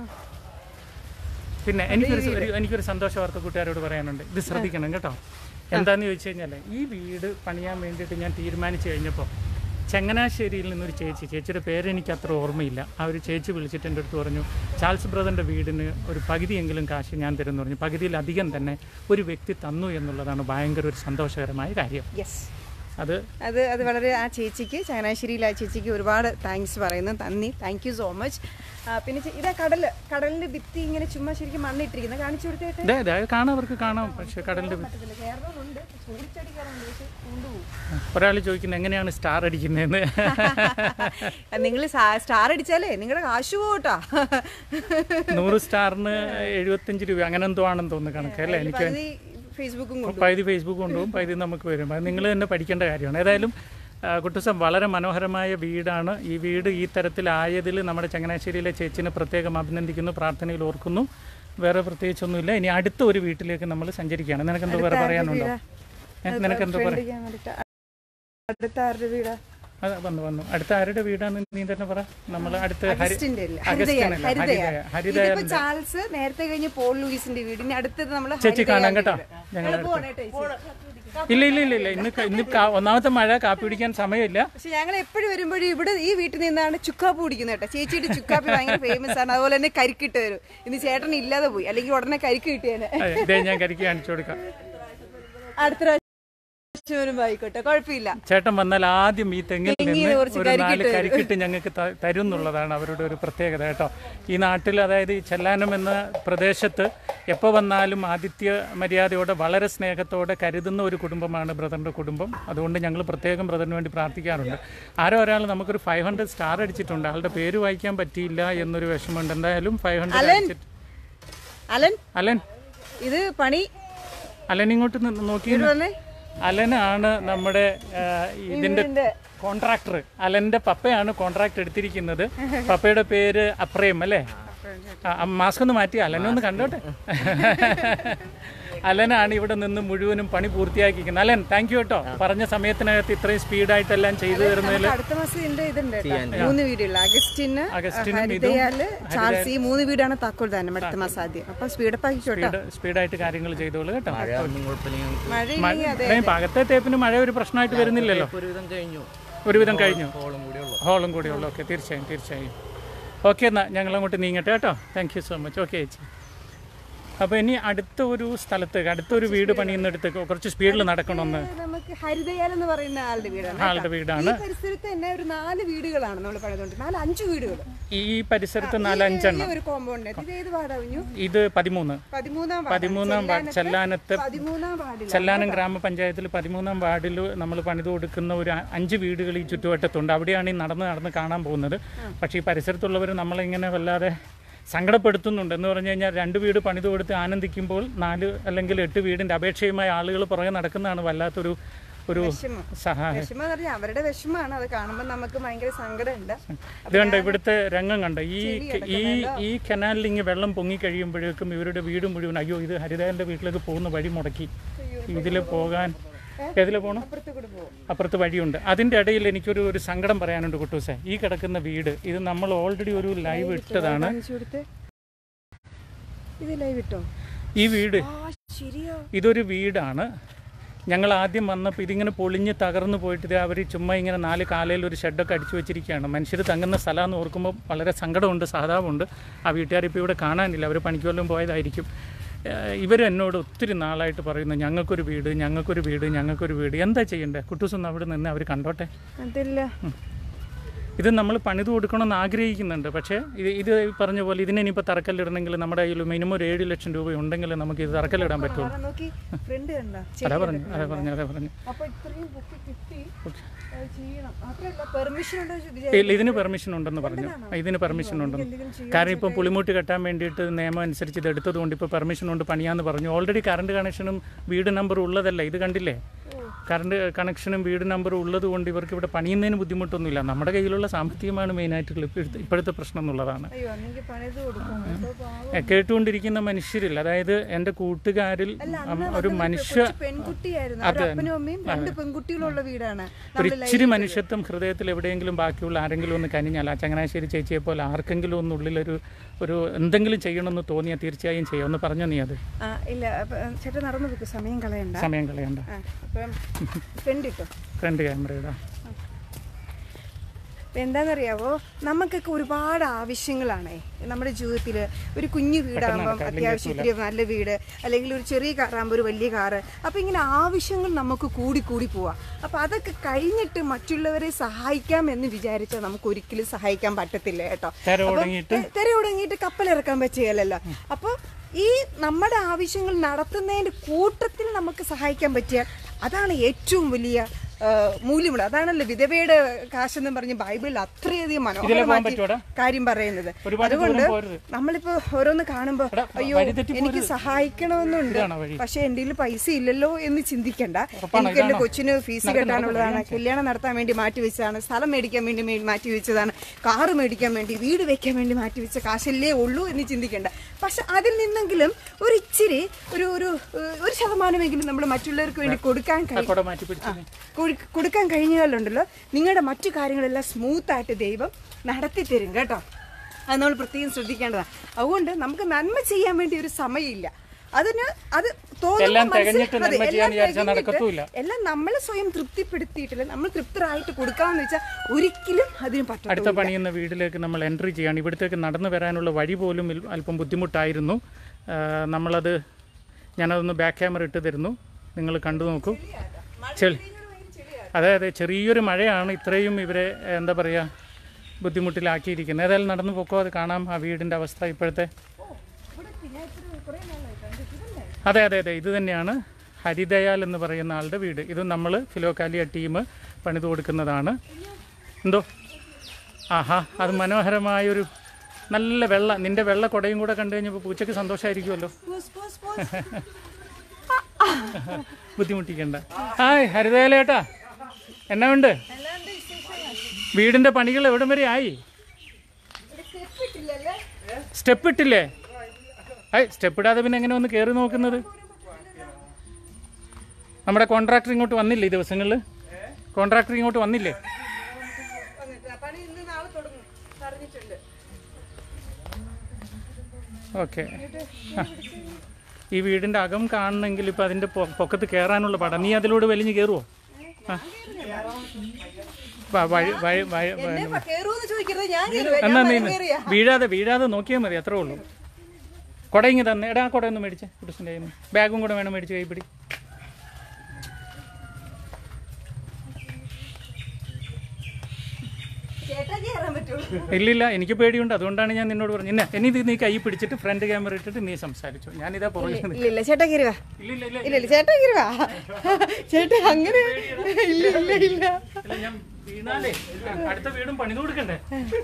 പിന്നെ എനിക്കൊരു സ- ഒരു- എനിക്കൊരു സന്തോഷ വാർത്ത കൂട്ടുകാരോട് പറയാനുണ്ട് ഇത് ശ്രദ്ധിക്കണം കേട്ടോ എന്താന്ന് ചോദിച്ചു കഴിഞ്ഞാൽ ഈ വീട് പണിയാൻ വേണ്ടിയിട്ട് ഞാൻ തീരുമാനിച്ചു കഴിഞ്ഞപ്പോൾ ചങ്ങനാശ്ശേരിയിൽ നിന്നൊരു ചേച്ചി ചേച്ചിയുടെ പേര് എനിക്ക് അത്ര ഓർമ്മയില്ല ആ ഒരു ചേച്ചി വിളിച്ചിട്ട് എൻ്റെ അടുത്ത് പറഞ്ഞു ചാൾസ് ബ്രദറിൻ്റെ വീടിന് ഒരു പകുതിയെങ്കിലും കാശ് ഞാൻ തരുമെന്ന് പറഞ്ഞു പകുതിയിലധികം തന്നെ ഒരു വ്യക്തി തന്നു എന്നുള്ളതാണ് ഭയങ്കര ഒരു സന്തോഷകരമായ കാര്യം യെസ് അത് അത് അത് വളരെ ആ ചേച്ചിക്ക് ചങ്ങനാശ്ശേരിയിലെ ആ ചേച്ചിക്ക് ഒരുപാട് താങ്ക്സ് പറയുന്നു നന്ദി താങ്ക് യു സോ മച്ച് പിന്നെ ചെ- ഇതാ കടല് കടലിന്റെ ഭിത്തി ഇങ്ങനെ ചുമ്മാ ശരിക്കും മണ്ണിട്ടിരിക്കുന്നത് കാണിച്ചു കൊടുത്തേട്ടെ അതെ അതെ അത് കാണാവർക്ക് കാണാം പക്ഷേ കടലിൻ്റെ പറ്റത്തില്ല കയറണമെന്നുണ്ട് ചൂടിച്ചടിക്കാറുണ്ട് പക്ഷെ കൊണ്ടുപോകും ഒരാൾ ചോദിക്കുന്നത് എങ്ങനെയാണ് സ്റ്റാർ അടിക്കുന്നതെന്ന് നിങ്ങൾ സ്റ്റാർ അടിച്ചാലേ നിങ്ങളുടെ കാശ് പോട്ടാ നൂറ് സ്റ്റാറിന് എഴുപത്തഞ്ച് രൂപ അങ്ങനെ എന്തോ ആണെന്ന് തോന്നുന്നു കണക്ക് അല്ലേ എനിക്ക് ഫേസ്ബുക്കും കൊണ്ട് പകുതി ഫേസ്ബുക്ക് കൊണ്ടുപോകും പകുതി നമുക്ക് വരും അത് നിങ്ങൾ തന്നെ പഠിക്കേണ്ട കാര്യമാണ് ഏതായാലും ആ, കുട്ടുസം വളരെ മനോഹരമായ വീടാണ് ഈ വീട് ഈ തരത്തിലായതിൽ നമ്മുടെ ചങ്ങനാശ്ശേരിയിലെ ചേച്ചിനെ പ്രത്യേകം അഭിനന്ദിക്കുന്നു പ്രാർത്ഥനയിൽ ഓർക്കുന്നു വേറെ പ്രത്യേകിച്ചൊന്നുമില്ല ഇനി അടുത്ത ഒരു വീട്ടിലേക്ക് നമ്മൾ സഞ്ചരിക്കുകയാണ് നിനക്കെന്തോ വേറെ പറയാനുണ്ടോ ഏ, നിനക്കെന്തോ പറയാം അടുത്ത ആരുടെ വീടാ അത് വന്നു വന്നു അടുത്ത ആരുടെ വീടാണ് നീ തന്നെ പറ നമ്മൾ അടുത്ത ഹരി അഗസ്റ്റിന്റെ അല്ലേ? അഗസ്റ്റിൻ ഹരിതയാൽ, അല്ല, ഹരിതയാൽ. ഹരിതയാൽ ഇതിപ്പോ ചാൾസ് നേരത്തെ കഴിഞ്ഞ് പോൾ ലൂയിസിന്റെ വീട് ഇനി അടുത്തത് നമ്മൾ ചേച്ചി കാണാം കേട്ടോ ഞങ്ങൾ ഇല്ല ഇല്ല ഇല്ല ഇല്ല ഇന്ന് ക- ഇന്ന് കാ- ഒന്നാമത്തെ മഴ കാപ്പി പിടിക്കാൻ സമയമില്ല പക്ഷെ ഞങ്ങൾ എപ്പോഴും വരുമ്പോഴും ഇവിടെ ഈ വീട്ടിൽ നിന്നാണ് ചുക്കാപ്പ് കുടിക്കുന്നത് കേട്ടോ ചേച്ചിയുടെ ചുക്കാപ്പി ഭയങ്കര ഫേമസ് ആണ് അതുപോലെ തന്നെ കരിക്കിട്ട് വരും ഇന്ന് ചേട്ടൻ ഇല്ലാതെ പോയി അല്ലെങ്കിൽ ഉടനെ കരിക്ക് കിട്ടിയേനെ അതെ, ഇതേ ഞാൻ കരിക്ക് കാണിച്ചു കൊടുക്കാം അടുത്ത പ്രാവശ്യം വരുമ്പോ ആയിക്കോട്ടെ കുഴപ്പമില്ല ചേട്ടൻ വന്നാൽ ആദ്യം ഈ തെങ്ങിൽ തെങ്ങിൽ നിന്ന് കുറച്ച് ഒരു നാല് കരിക്കിട്ട് തരും. കരിക്കിട്ട് ഞങ്ങൾക്ക് ത- തരും എന്നുള്ളതാണ് അവരുടെ ഒരു പ്രത്യേകത കേട്ടോ ഈ നാട്ടിൽ അതായത് ഈ ചെല്ലാനം എന്ന പ്രദേശത്ത് എപ്പോൾ വന്നാലും ആതിഥ്യ മര്യാദയോടെ വളരെ സ്നേഹത്തോടെ കരുതുന്ന ഒരു കുടുംബമാണ് ബ്രദറിൻ്റെ കുടുംബം അതുകൊണ്ട് ഞങ്ങൾ പ്രത്യേകം ബ്രദറിന് വേണ്ടി പ്രാർത്ഥിക്കാറുണ്ട് ആരോ ഒരാൾ നമുക്കൊരു ഫൈവ് ഹൺഡ്രഡ് സ്റ്റാർ അടിച്ചിട്ടുണ്ട് ആളുടെ പേര് വായിക്കാൻ പറ്റിയില്ല എന്നൊരു വിഷമമുണ്ട് എന്തായാലും ഫൈവ് ഹൺഡ്രഡ് അടിച്ചിട്ട് അലൻ അലൻ ഇത് പണി അലൻ ഇങ്ങോട്ട് നിന്ന് നോക്കി ഇവിടെ വന്നേ അലനാണ് നമ്മുടെ ആ, ഇതിന്റെ കോൺട്രാക്ടർ അലന്റെ പപ്പയാണ് കോൺട്രാക്ട് എടുത്തിരിക്കുന്നത് പപ്പയുടെ പേര് അപ്രേം അല്ലേ ആ, മാസ്ക് ഒന്ന് മാറ്റി അലനൊന്ന് കണ്ടോട്ടെ അലനാണ് ഇവിടെ നിന്ന് മുഴുവനും പണി പൂർത്തിയാക്കിയിരിക്കുന്നത് അലൻ താങ്ക് യു കേട്ടോ പറഞ്ഞ സമയത്തിനകത്ത് ഇത്രയും സ്പീഡായിട്ടെല്ലാം ചെയ്തു തരുന്നതിൽ അടുത്ത മാസം ഇതിന്റെ ഇതുണ്ട് കേട്ടോ. മൂന്ന് വീടുള്ള അഗസ്റ്റിന് അഗസ്റ്റിനും ഹരിതയാല് ചാൾസ് ഈ മൂന്ന് വീടാണ് താക്കോൽ ദാനം അടുത്ത മാസം ആദ്യം അപ്പൊ സ്പീഡപ്പ് ആക്കിക്കോട്ടെ സ്പീഡ് സ്പീഡായിട്ട് കാര്യങ്ങൾ ചെയ്തോളൂ കേട്ടോ മഴ ഇല്ലെങ്കിൽ അതെ മഴ ഭാഗത്തെ ടേപ്പിന് മഴ ഒരു പ്രശ്നമായിട്ട് വരുന്നില്ലല്ലോ ഒരുവിധം കഴിഞ്ഞു ഒരുവിധം കഴിഞ്ഞു ഹോളും കൂടി ഉള്ളു ഹോളും കൂടി ഉള്ളു ഓക്കെ തീർച്ചയായും തീർച്ചയായും ഓക്കെ എന്നാൽ ഞങ്ങൾ അങ്ങോട്ട് നീങ്ങട്ടെ കേട്ടോ thank you so much okay ചേച്ചി അപ്പോൾ ഇനി അടുത്ത ഒരു സ്ഥലത്ത് അടുത്തൊരു വീട് പണിയുന്നിടത്ത് കുറച്ച് സ്പീഡിൽ നടക്കണമെന്ന് നമുക്ക് ഹരിതയാൽ എന്ന് പറയുന്ന ആളുടെ വീടാണ് ആളുടെ വീടാണ് ഈ പരിസരത്ത് തന്നെ ഒരു നാല് വീടുകളാണ് നമ്മൾ പണിതുകൊണ്ട് നാല് അഞ്ച് വീടുകൾ ഈ പരിസരത്ത് നാലഞ്ചെണ്ണം ഒരു കോമ്പൗണ്ട് ഇത് ഏത് വാർഡാവിഞ്ഞു ഇത് പതിമൂന്ന് പതിമൂന്നാം വാർഡ് പതിമൂന്നാം വാർഡ് ചെല്ലാനത്ത് പതിമൂന്നാം വാർഡിൽ ചെല്ലാനം ഗ്രാമപഞ്ചായത്തിൽ പതിമൂന്നാം വാർഡിൽ നമ്മൾ പണിത് കൊടുക്കുന്ന ഒരു അ- അഞ്ച് വീടുകൾ ഈ ചുറ്റുവട്ടത്തുണ്ട് അവിടെയാണ് ഈ നടന്ന് നടന്ന് കാണാൻ പോകുന്നത് പക്ഷേ ഈ പരിസരത്തുള്ളവർ നമ്മളിങ്ങനെ വല്ലാതെ സങ്കടപ്പെടുത്തുന്നുണ്ട് എന്ന് പറഞ്ഞു കഴിഞ്ഞാൽ രണ്ട് വീട് പണിത് കൊടുത്ത് ആനന്ദിക്കുമ്പോൾ നാല് അല്ലെങ്കിൽ എട്ട് വീടിൻ്റെ അപേക്ഷയുമായി ആളുകൾ പുറകെ നടക്കുന്നതാണ് വല്ലാത്തൊരു ഒരു വിഷമം സഹായം വിഷമം എന്ന് പറഞ്ഞാൽ അവരുടെ വിഷമമാണ് അത് കാണുമ്പോൾ നമുക്ക് ഭയങ്കര സങ്കടമുണ്ട് ഇത് കണ്ട ഇവിടുത്തെ രംഗം കണ്ട ഈ ഈ ഈ കനാലിൽ ഇങ്ങനെ വെള്ളം പൊങ്ങി കഴിയുമ്പോഴേക്കും ഇവരുടെ വീട് മുഴുവൻ അയ്യോ ഇത് ഹരിതേന്റെ വീട്ടിലേക്ക് പോകുന്ന വഴി മുടക്കി ഇതിൽ പോകാൻ ഏതിലെ പോകണം അപ്പുറത്ത് കൂടെ പോകും അപ്പുറത്ത് വഴിയുണ്ട് അതിൻ്റെ ഇടയിൽ എനിക്കൊരു ഒരു സങ്കടം പറയാനുണ്ട് കുട്ടൂസെ ഈ കിടക്കുന്ന വീട് ഇത് നമ്മൾ ഓൾറെഡി ഒരു ലൈവ് ഇട്ടതാണ് കാണിച്ചു കൊടുത്ത് ഇത് ലൈവ് ഇട്ടോ ഈ വീട് ആ ശരിയാ ഇതൊരു വീടാണ് ഞങ്ങൾ ആദ്യം വന്നപ്പോൾ ഇതിങ്ങനെ പൊളിഞ്ഞ് തകർന്നു പോയിട്ട് അവർ ചുമ്മാ ഇങ്ങനെ നാല് കാലയിൽ ഒരു ഷെഡൊക്കെ അടിച്ചു വെച്ചിരിക്കുകയാണ് മനുഷ്യർ തങ്ങുന്ന സ്ഥലമെന്ന് ഓർക്കുമ്പോൾ വളരെ സങ്കടമുണ്ട് സഹതാപമുണ്ട് ആ വീട്ടുകാരിപ്പോൾ ഇവിടെ കാണാനില്ല അവർ പണിക്ക് വല്ലതും പോയതായിരിക്കും ഇവർ എന്നോട് ഒത്തിരി നാളായിട്ട് പറയുന്നു ഞങ്ങൾക്കൊരു വീട് ഞങ്ങൾക്കൊരു വീട് ഞങ്ങൾക്കൊരു വീട് എന്താ ചെയ്യണ്ടേ കുട്ടൂസൊന്ന് അവിടെ നിന്ന് അവർ കണ്ടോട്ടെ അതില്ല ഇത് നമ്മൾ പണിത് കൊടുക്കണമെന്ന് ആഗ്രഹിക്കുന്നുണ്ട് പക്ഷേ ഇത് ഇത് ഈ പറഞ്ഞ പോലെ ഇതിനെ ഇനിയിപ്പോൾ തറക്കല്ലിടണമെങ്കിൽ നമ്മുടെ കയ്യിൽ മിനിമം ഒരു ഏഴ് ലക്ഷം രൂപ ഉണ്ടെങ്കിൽ നമുക്ക് ഇത് തറക്കല്ലിടാൻ പറ്റുള്ളൂ അവിടെ നോക്കി ഫ്രണ്ട് കണ്ട അതാ പറഞ്ഞു അതാ പറഞ്ഞു അതാ പറഞ്ഞു അപ്പൊ ഇത്രയും ബുക്ക് കിട്ടി അത് ചെയ്യണം മാത്രമല്ല പെർമിഷൻ ഉണ്ടോ എന്ന് വിചാരിച്ചു. ഇല്ല ഇതിന് പെർമിഷൻ ഉണ്ടെന്ന് പറഞ്ഞു ഇതിന് പെർമിഷൻ ഉണ്ടെന്ന് കാരണം ഇപ്പം പുളിമൂട്ട് കെട്ടാൻ വേണ്ടിയിട്ട് നിയമം അനുസരിച്ച് ഇത് എടുത്തത് കൊണ്ട് ഇപ്പോൾ പെർമിഷൻ ഉണ്ട് പണിയാന്ന് പറഞ്ഞു ഓൾറെഡി കറണ്ട് കണക്ഷനും വീട് നമ്പറും ഉള്ളതല്ല ഇത് കണ്ടില്ലേ കറണ്ട് കണക്ഷനും വീട് നമ്പറും ഉള്ളത് കൊണ്ട് ഇവർക്ക് ഇവിടെ പണിയുന്നതിന് ബുദ്ധിമുട്ടൊന്നുമില്ല നമ്മുടെ കയ്യിലുള്ള സാമ്പത്തികമാണ് മെയിനായിട്ടുള്ള ഇപ്പോഴത്തെ ഇപ്പോഴത്തെ പ്രശ്നം എന്നുള്ളതാണ് അയ്യോ അന്നെങ്കിൽ പണിത് കൊടുക്കും അപ്പൊ പാവം. എ, കേട്ടുകൊണ്ടിരിക്കുന്ന മനുഷ്യരിൽ അതായത് എൻ്റെ കൂട്ടുകാരിൽ അം- ഒരു മനുഷ്യ കൊച്ചു പെൺകുട്ടിയായിരുന്നു അവരുടെ അപ്പനും അമ്മയും രണ്ട് പെൺകുട്ടികളുള്ള വീടാണ് ഒരു ഇച്ചിരി മനുഷ്യത്വം ഹൃദയത്തിൽ എവിടെയെങ്കിലും ബാക്കിയുള്ള ആരെങ്കിലും ഒന്ന് കനിഞ്ഞാൽ ആ ചങ്ങനാശ്ശേരി ചേച്ചിയെ പോലെ ആർക്കെങ്കിലും ഒന്ന് ഉള്ളിലൊരു ഒരു എന്തെങ്കിലും ചെയ്യണമെന്ന് തോന്നിയാൽ തീർച്ചയായും ചെയ്യാം ഒന്ന് പറഞ്ഞോ നീ അത് ആ ഇല്ല അപ്പൊ ചേട്ടൻ നടന്നു പോക്ക് സമയം കളയണ്ട സമയം കളയണ്ട ആ അപ്പം ഫ്രണ്ട് കിട്ടും ഫ്രണ്ട് ക്യാമറയുടെ ഇപ്പം എന്താണെന്നറിയാവോ നമുക്കൊക്കെ ഒരുപാട് ആവശ്യങ്ങളാണേ നമ്മുടെ ജീവിതത്തിൽ ഒരു കുഞ്ഞു വീടാകുമ്പം അത്യാവശ്യം ഇത്തിരി നല്ല വീട് അല്ലെങ്കിൽ ഒരു ചെറിയ കാറാകുമ്പോൾ ഒരു വലിയ കാറ് അപ്പം ഇങ്ങനെ ആവശ്യങ്ങൾ നമുക്ക് കൂടി കൂടി പോവാം അപ്പം അതൊക്കെ കഴിഞ്ഞിട്ട് മറ്റുള്ളവരെ സഹായിക്കാം എന്ന് വിചാരിച്ചാൽ നമുക്ക് ഒരിക്കലും സഹായിക്കാൻ പറ്റത്തില്ല കേട്ടോ തെര തുടങ്ങിയിട്ട് തെര തുടങ്ങിയിട്ട് കപ്പലിറക്കാൻ പറ്റുകയല്ലോ അപ്പോൾ ഈ നമ്മുടെ ആവശ്യങ്ങൾ നടത്തുന്നതിൻ്റെ കൂട്ടത്തിൽ നമുക്ക് സഹായിക്കാൻ പറ്റിയാൽ അതാണ് ഏറ്റവും വലിയ ആ, മൂല്യമുള്ളത് അതാണല്ലോ വിധവയുടെ കാശെന്ന് പറഞ്ഞ് ബൈബിളിൽ അത്രയധികം പോകാൻ മനോഹരമാക്കി പറ്റുമോടാ? കാര്യം പറയുന്നത് ഒരുപാട് അതുകൊണ്ട് ദൂരം പോരുത്. നമ്മളിപ്പോ ഓരോന്ന് കാണുമ്പോ എടാ, അയ്യോ വഴി തെറ്റി എനിക്ക് സഹായിക്കണമെന്നുണ്ട് ഇതാണോ വഴി? പക്ഷെ എൻ്റെ കയ്യിൽ പൈസ ഇല്ലല്ലോ എന്ന് ചിന്തിക്കണ്ട ഉറപ്പാണോ? എനിക്ക് എൻ്റെ ഇതാണോ? കൊച്ചിന് ഫീസ് കെട്ടാനുള്ളതാണ് കല്യാണം നടത്താൻ വേണ്ടി മാറ്റി വെച്ചതാണ് സ്ഥലം മേടിക്കാൻ വേണ്ടി മേ- മാറ്റി വെച്ചതാണ് കാറ് മേടിക്കാൻ വേണ്ടി വീട് വെക്കാൻ വേണ്ടി മാറ്റി വെച്ച കാശല്ലേ ഉള്ളൂ എന്ന് ചിന്തിക്കണ്ട പക്ഷെ അതിൽ നിന്നെങ്കിലും ഒരു ഇച്ചിരി ഒരു ഒരു ഏഹ്, ഒരു ശതമാനമെങ്കിലും നമ്മൾ മറ്റുള്ളവർക്ക് വേണ്ടി കൊടുക്കാൻ കഴിയും കൊട മാറ്റി പിടിച്ചു കൊടു- കൊടുക്കാൻ കഴിഞ്ഞാലുണ്ടല്ലോ നിങ്ങളുടെ മറ്റു കാര്യങ്ങളെല്ലാം സ്മൂത്തായിട്ട് ദൈവം നടത്തി തരും കേട്ടോ അത് നമ്മൾ പ്രത്യേകം ശ്രദ്ധിക്കേണ്ടതാണ് അതുകൊണ്ട് നമുക്ക് നന്മ ചെയ്യാൻ വേണ്ടി ഒരു സമയമില്ല അതിന് അത് തോന്നുമ്പോൾ എല്ലാം മനസ്സിൽ- തികഞ്ഞിട്ട് അതെ, നന്മ എല്ലാം ചെയ്യാന്ന് വിചാരിച്ചാൽ തികഞ്ഞിട്ട് നടക്കത്തുമില്ല. എല്ലാം നമ്മളെ സ്വയം തൃപ്തിപ്പെടുത്തിയിട്ടില്ല നമ്മൾ തൃപ്തരായിട്ട് കൊടുക്കാമെന്ന് വെച്ചാൽ ഒരിക്കലും അതിന് പറ്റും അടുത്ത പണിയുന്ന വീട്ടിലേക്ക് നമ്മൾ എൻട്രി ചെയ്യാണ് ഇവിടത്തേക്ക് നടന്നു വരാനുള്ള വഴി പോലും ഇൽ- അല്പം ബുദ്ധിമുട്ടായിരുന്നു ആ, നമ്മളത് ഞാനതൊന്ന് ബാക്ക് ക്യാമറ ഇട്ട് തരുന്നു നിങ്ങൾ കണ്ടു നോക്കൂ ചെളി അതെ അതെ ചെറിയൊരു മഴയാണ് ഇത്രയും ഇവരെ എന്താ പറയുക ബുദ്ധിമുട്ടിലാക്കിയിരിക്കുന്നത് ഏതായാലും നടന്നു പോക്കോ അത് കാണാം ആ വീടിൻ്റെ അവസ്ഥ ഇപ്പോഴത്തെ അതെ അതെ അതെ ഇത് തന്നെയാണ് ഹരിദയാൽ എന്ന് പറയുന്ന ആളുടെ വീട് ഇത് നമ്മൾ ഫിലോക്കാലിയ ടീം പണിത് കൊടുക്കുന്നതാണ് എന്തോ ആഹാ അത് മനോഹരമായൊരു നല്ല വെള്ള നിന്റെ വെള്ള കുടയും കൂടെ കണ്ടു കഴിഞ്ഞപ്പോൾ പൂച്ചയ്ക്ക് സന്തോഷമായിരിക്കുമല്ലോ ബുദ്ധിമുട്ടിക്കണ്ട ഹായ് ഹരിതേലേട്ടാ എന്നാ ഉണ്ട് വീടിന്റെ പണികൾ എവിടം വരെ ആയി സ്റ്റെപ്പ് ഇട്ടില്ലേ ഐ സ്റ്റെപ്പ് ഇടാതെ പിന്നെ എങ്ങനെ വന്ന് കയറി നോക്കുന്നത് നമ്മുടെ കോൺട്രാക്ടർ ഇങ്ങോട്ട് വന്നില്ലേ ഈ ദിവസങ്ങളിൽ കോൺട്രാക്ടർ ഇങ്ങോട്ട് വന്നില്ലേ പണി ഇന്ന് നാളെ തുടങ്ങും പറഞ്ഞിട്ടുണ്ട് ഓക്കെ ഈ വീടിന്റെ അകം കാണണമെങ്കിൽ ഇപ്പൊ അതിന്റെ പൊ- പൊക്കത്ത് കയറാനുള്ള പടം നീ അതിലൂടെ വലിഞ്ഞ് കയറുവോ ആ. വ- വഴി വഴി വഴി വ- എന്നെ കേറുമെന്ന് ചോദിക്കരുത് ഞാൻ കേറുവേ. എന്നാ ഞാൻ നീ മരം കയറിയാ വീഴാതെ വീഴാതെ നോക്കിയാൽ മതി അത്രേ ഉള്ളൂ കുടയിങ്ങി തന്നെ എടാ ആ കുട ഒന്ന് മേടിച്ചേ കുട്ടിസിൻ്റെ കയ്യിൽ നിന്ന് ബാഗും കൂടെ വേണം മേടിച്ച് കൈപ്പിടി ചേട്ടാ കയറാൻ പറ്റുള്ളൂ ഇല്ലില്ല എനിക്ക് പേടിയുണ്ട് അതുകൊണ്ടാണ് ഞാൻ നിന്നോട് പറഞ്ഞത് ഇന്ന ഇനി ഇത് നീ കൈ പിടിച്ചിട്ട് ഫ്രണ്ട് ക്യാമറ ഇട്ടിട്ട് നീ സംസാരിച്ചു ഞാനിതാ പുറകിൽ നിന്ന് ഇല്ല ഇല്ല ചേട്ടാ കയറുവാ ഇല്ലില്ല ഇല്ല ഇല്ല ഇല്ല ചേട്ടാ കയറുവാ ചേട്ടാ അങ്ങനെ ഇല്ല ഇല്ല ഇല്ല ഇല്ല ഞാൻ വീണാലേ അടുത്ത വീടും പണിത് കൊടുക്കണ്ടേ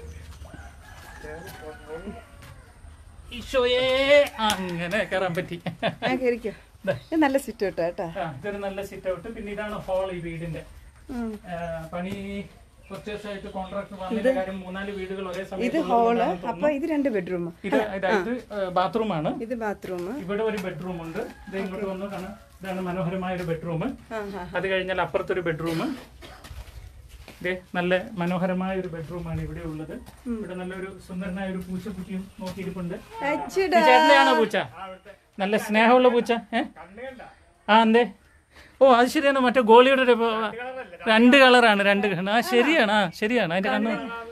ഈശോയേ അങ്ങനെ കയറാൻ പറ്റി ഞാൻ കയറിക്കോ ഇത് നല്ല സിറ്റ് കേട്ടോ കേട്ടാ ആ, ഇതൊരു നല്ല സിറ്റ് ഔട്ട് പിന്നെ ഇതാണ് ഹോൾ ഈ വീടിന്റെ ഉം. ആ, പണി കുറച്ച് ദിവസമായിട്ട് കോൺട്രാക്ടർ വന്നതിന്റെ കാര്യം മൂന്നാല് വീടുകൾ ഒരേ ഇത് സമയത്ത് ഹോള് അപ്പൊ ഇത് രണ്ട് ബെഡ്റൂം ഇത് ഇതായത് ബാത്റൂമാണ് ഇത് ബാത്റൂം ഇവിടെ ഒരു ബെഡ്റൂം ഉണ്ട് ഇത് ഇങ്ങോട്ട് വന്ന് കാണാം ഇതാണ് മനോഹരമായ ഒരു ബെഡ്റൂം ആ ആ അത് കഴിഞ്ഞാൽ അപ്പുറത്തൊരു ബെഡ്റൂം ഇതേ നല്ല മനോഹരമായ ഒരു ബെഡ്റൂമാണ് ഇവിടെ ഉള്ളത് ഇവിടെ നല്ലൊരു സുന്ദരനായ ഒരു പൂച്ചക്കുട്ടിയും നോക്കിയിരിപ്പുണ്ട് അച്ചടാ ചേട്ടനെയാണോ പൂച്ച നല്ല സ്നേഹമുള്ള പൂച്ച ഏ ആ എന്തേ ഓ അത് ശരിയാണ് മറ്റേ ഗോളിയുടെ ഒരു ഇപ്പൊ രണ്ട് കളറാണ് രണ്ട് കണ്ണ് ആ ശരിയാണ് ആ ശരിയാണ് അതിന്റെ കണ്ണ്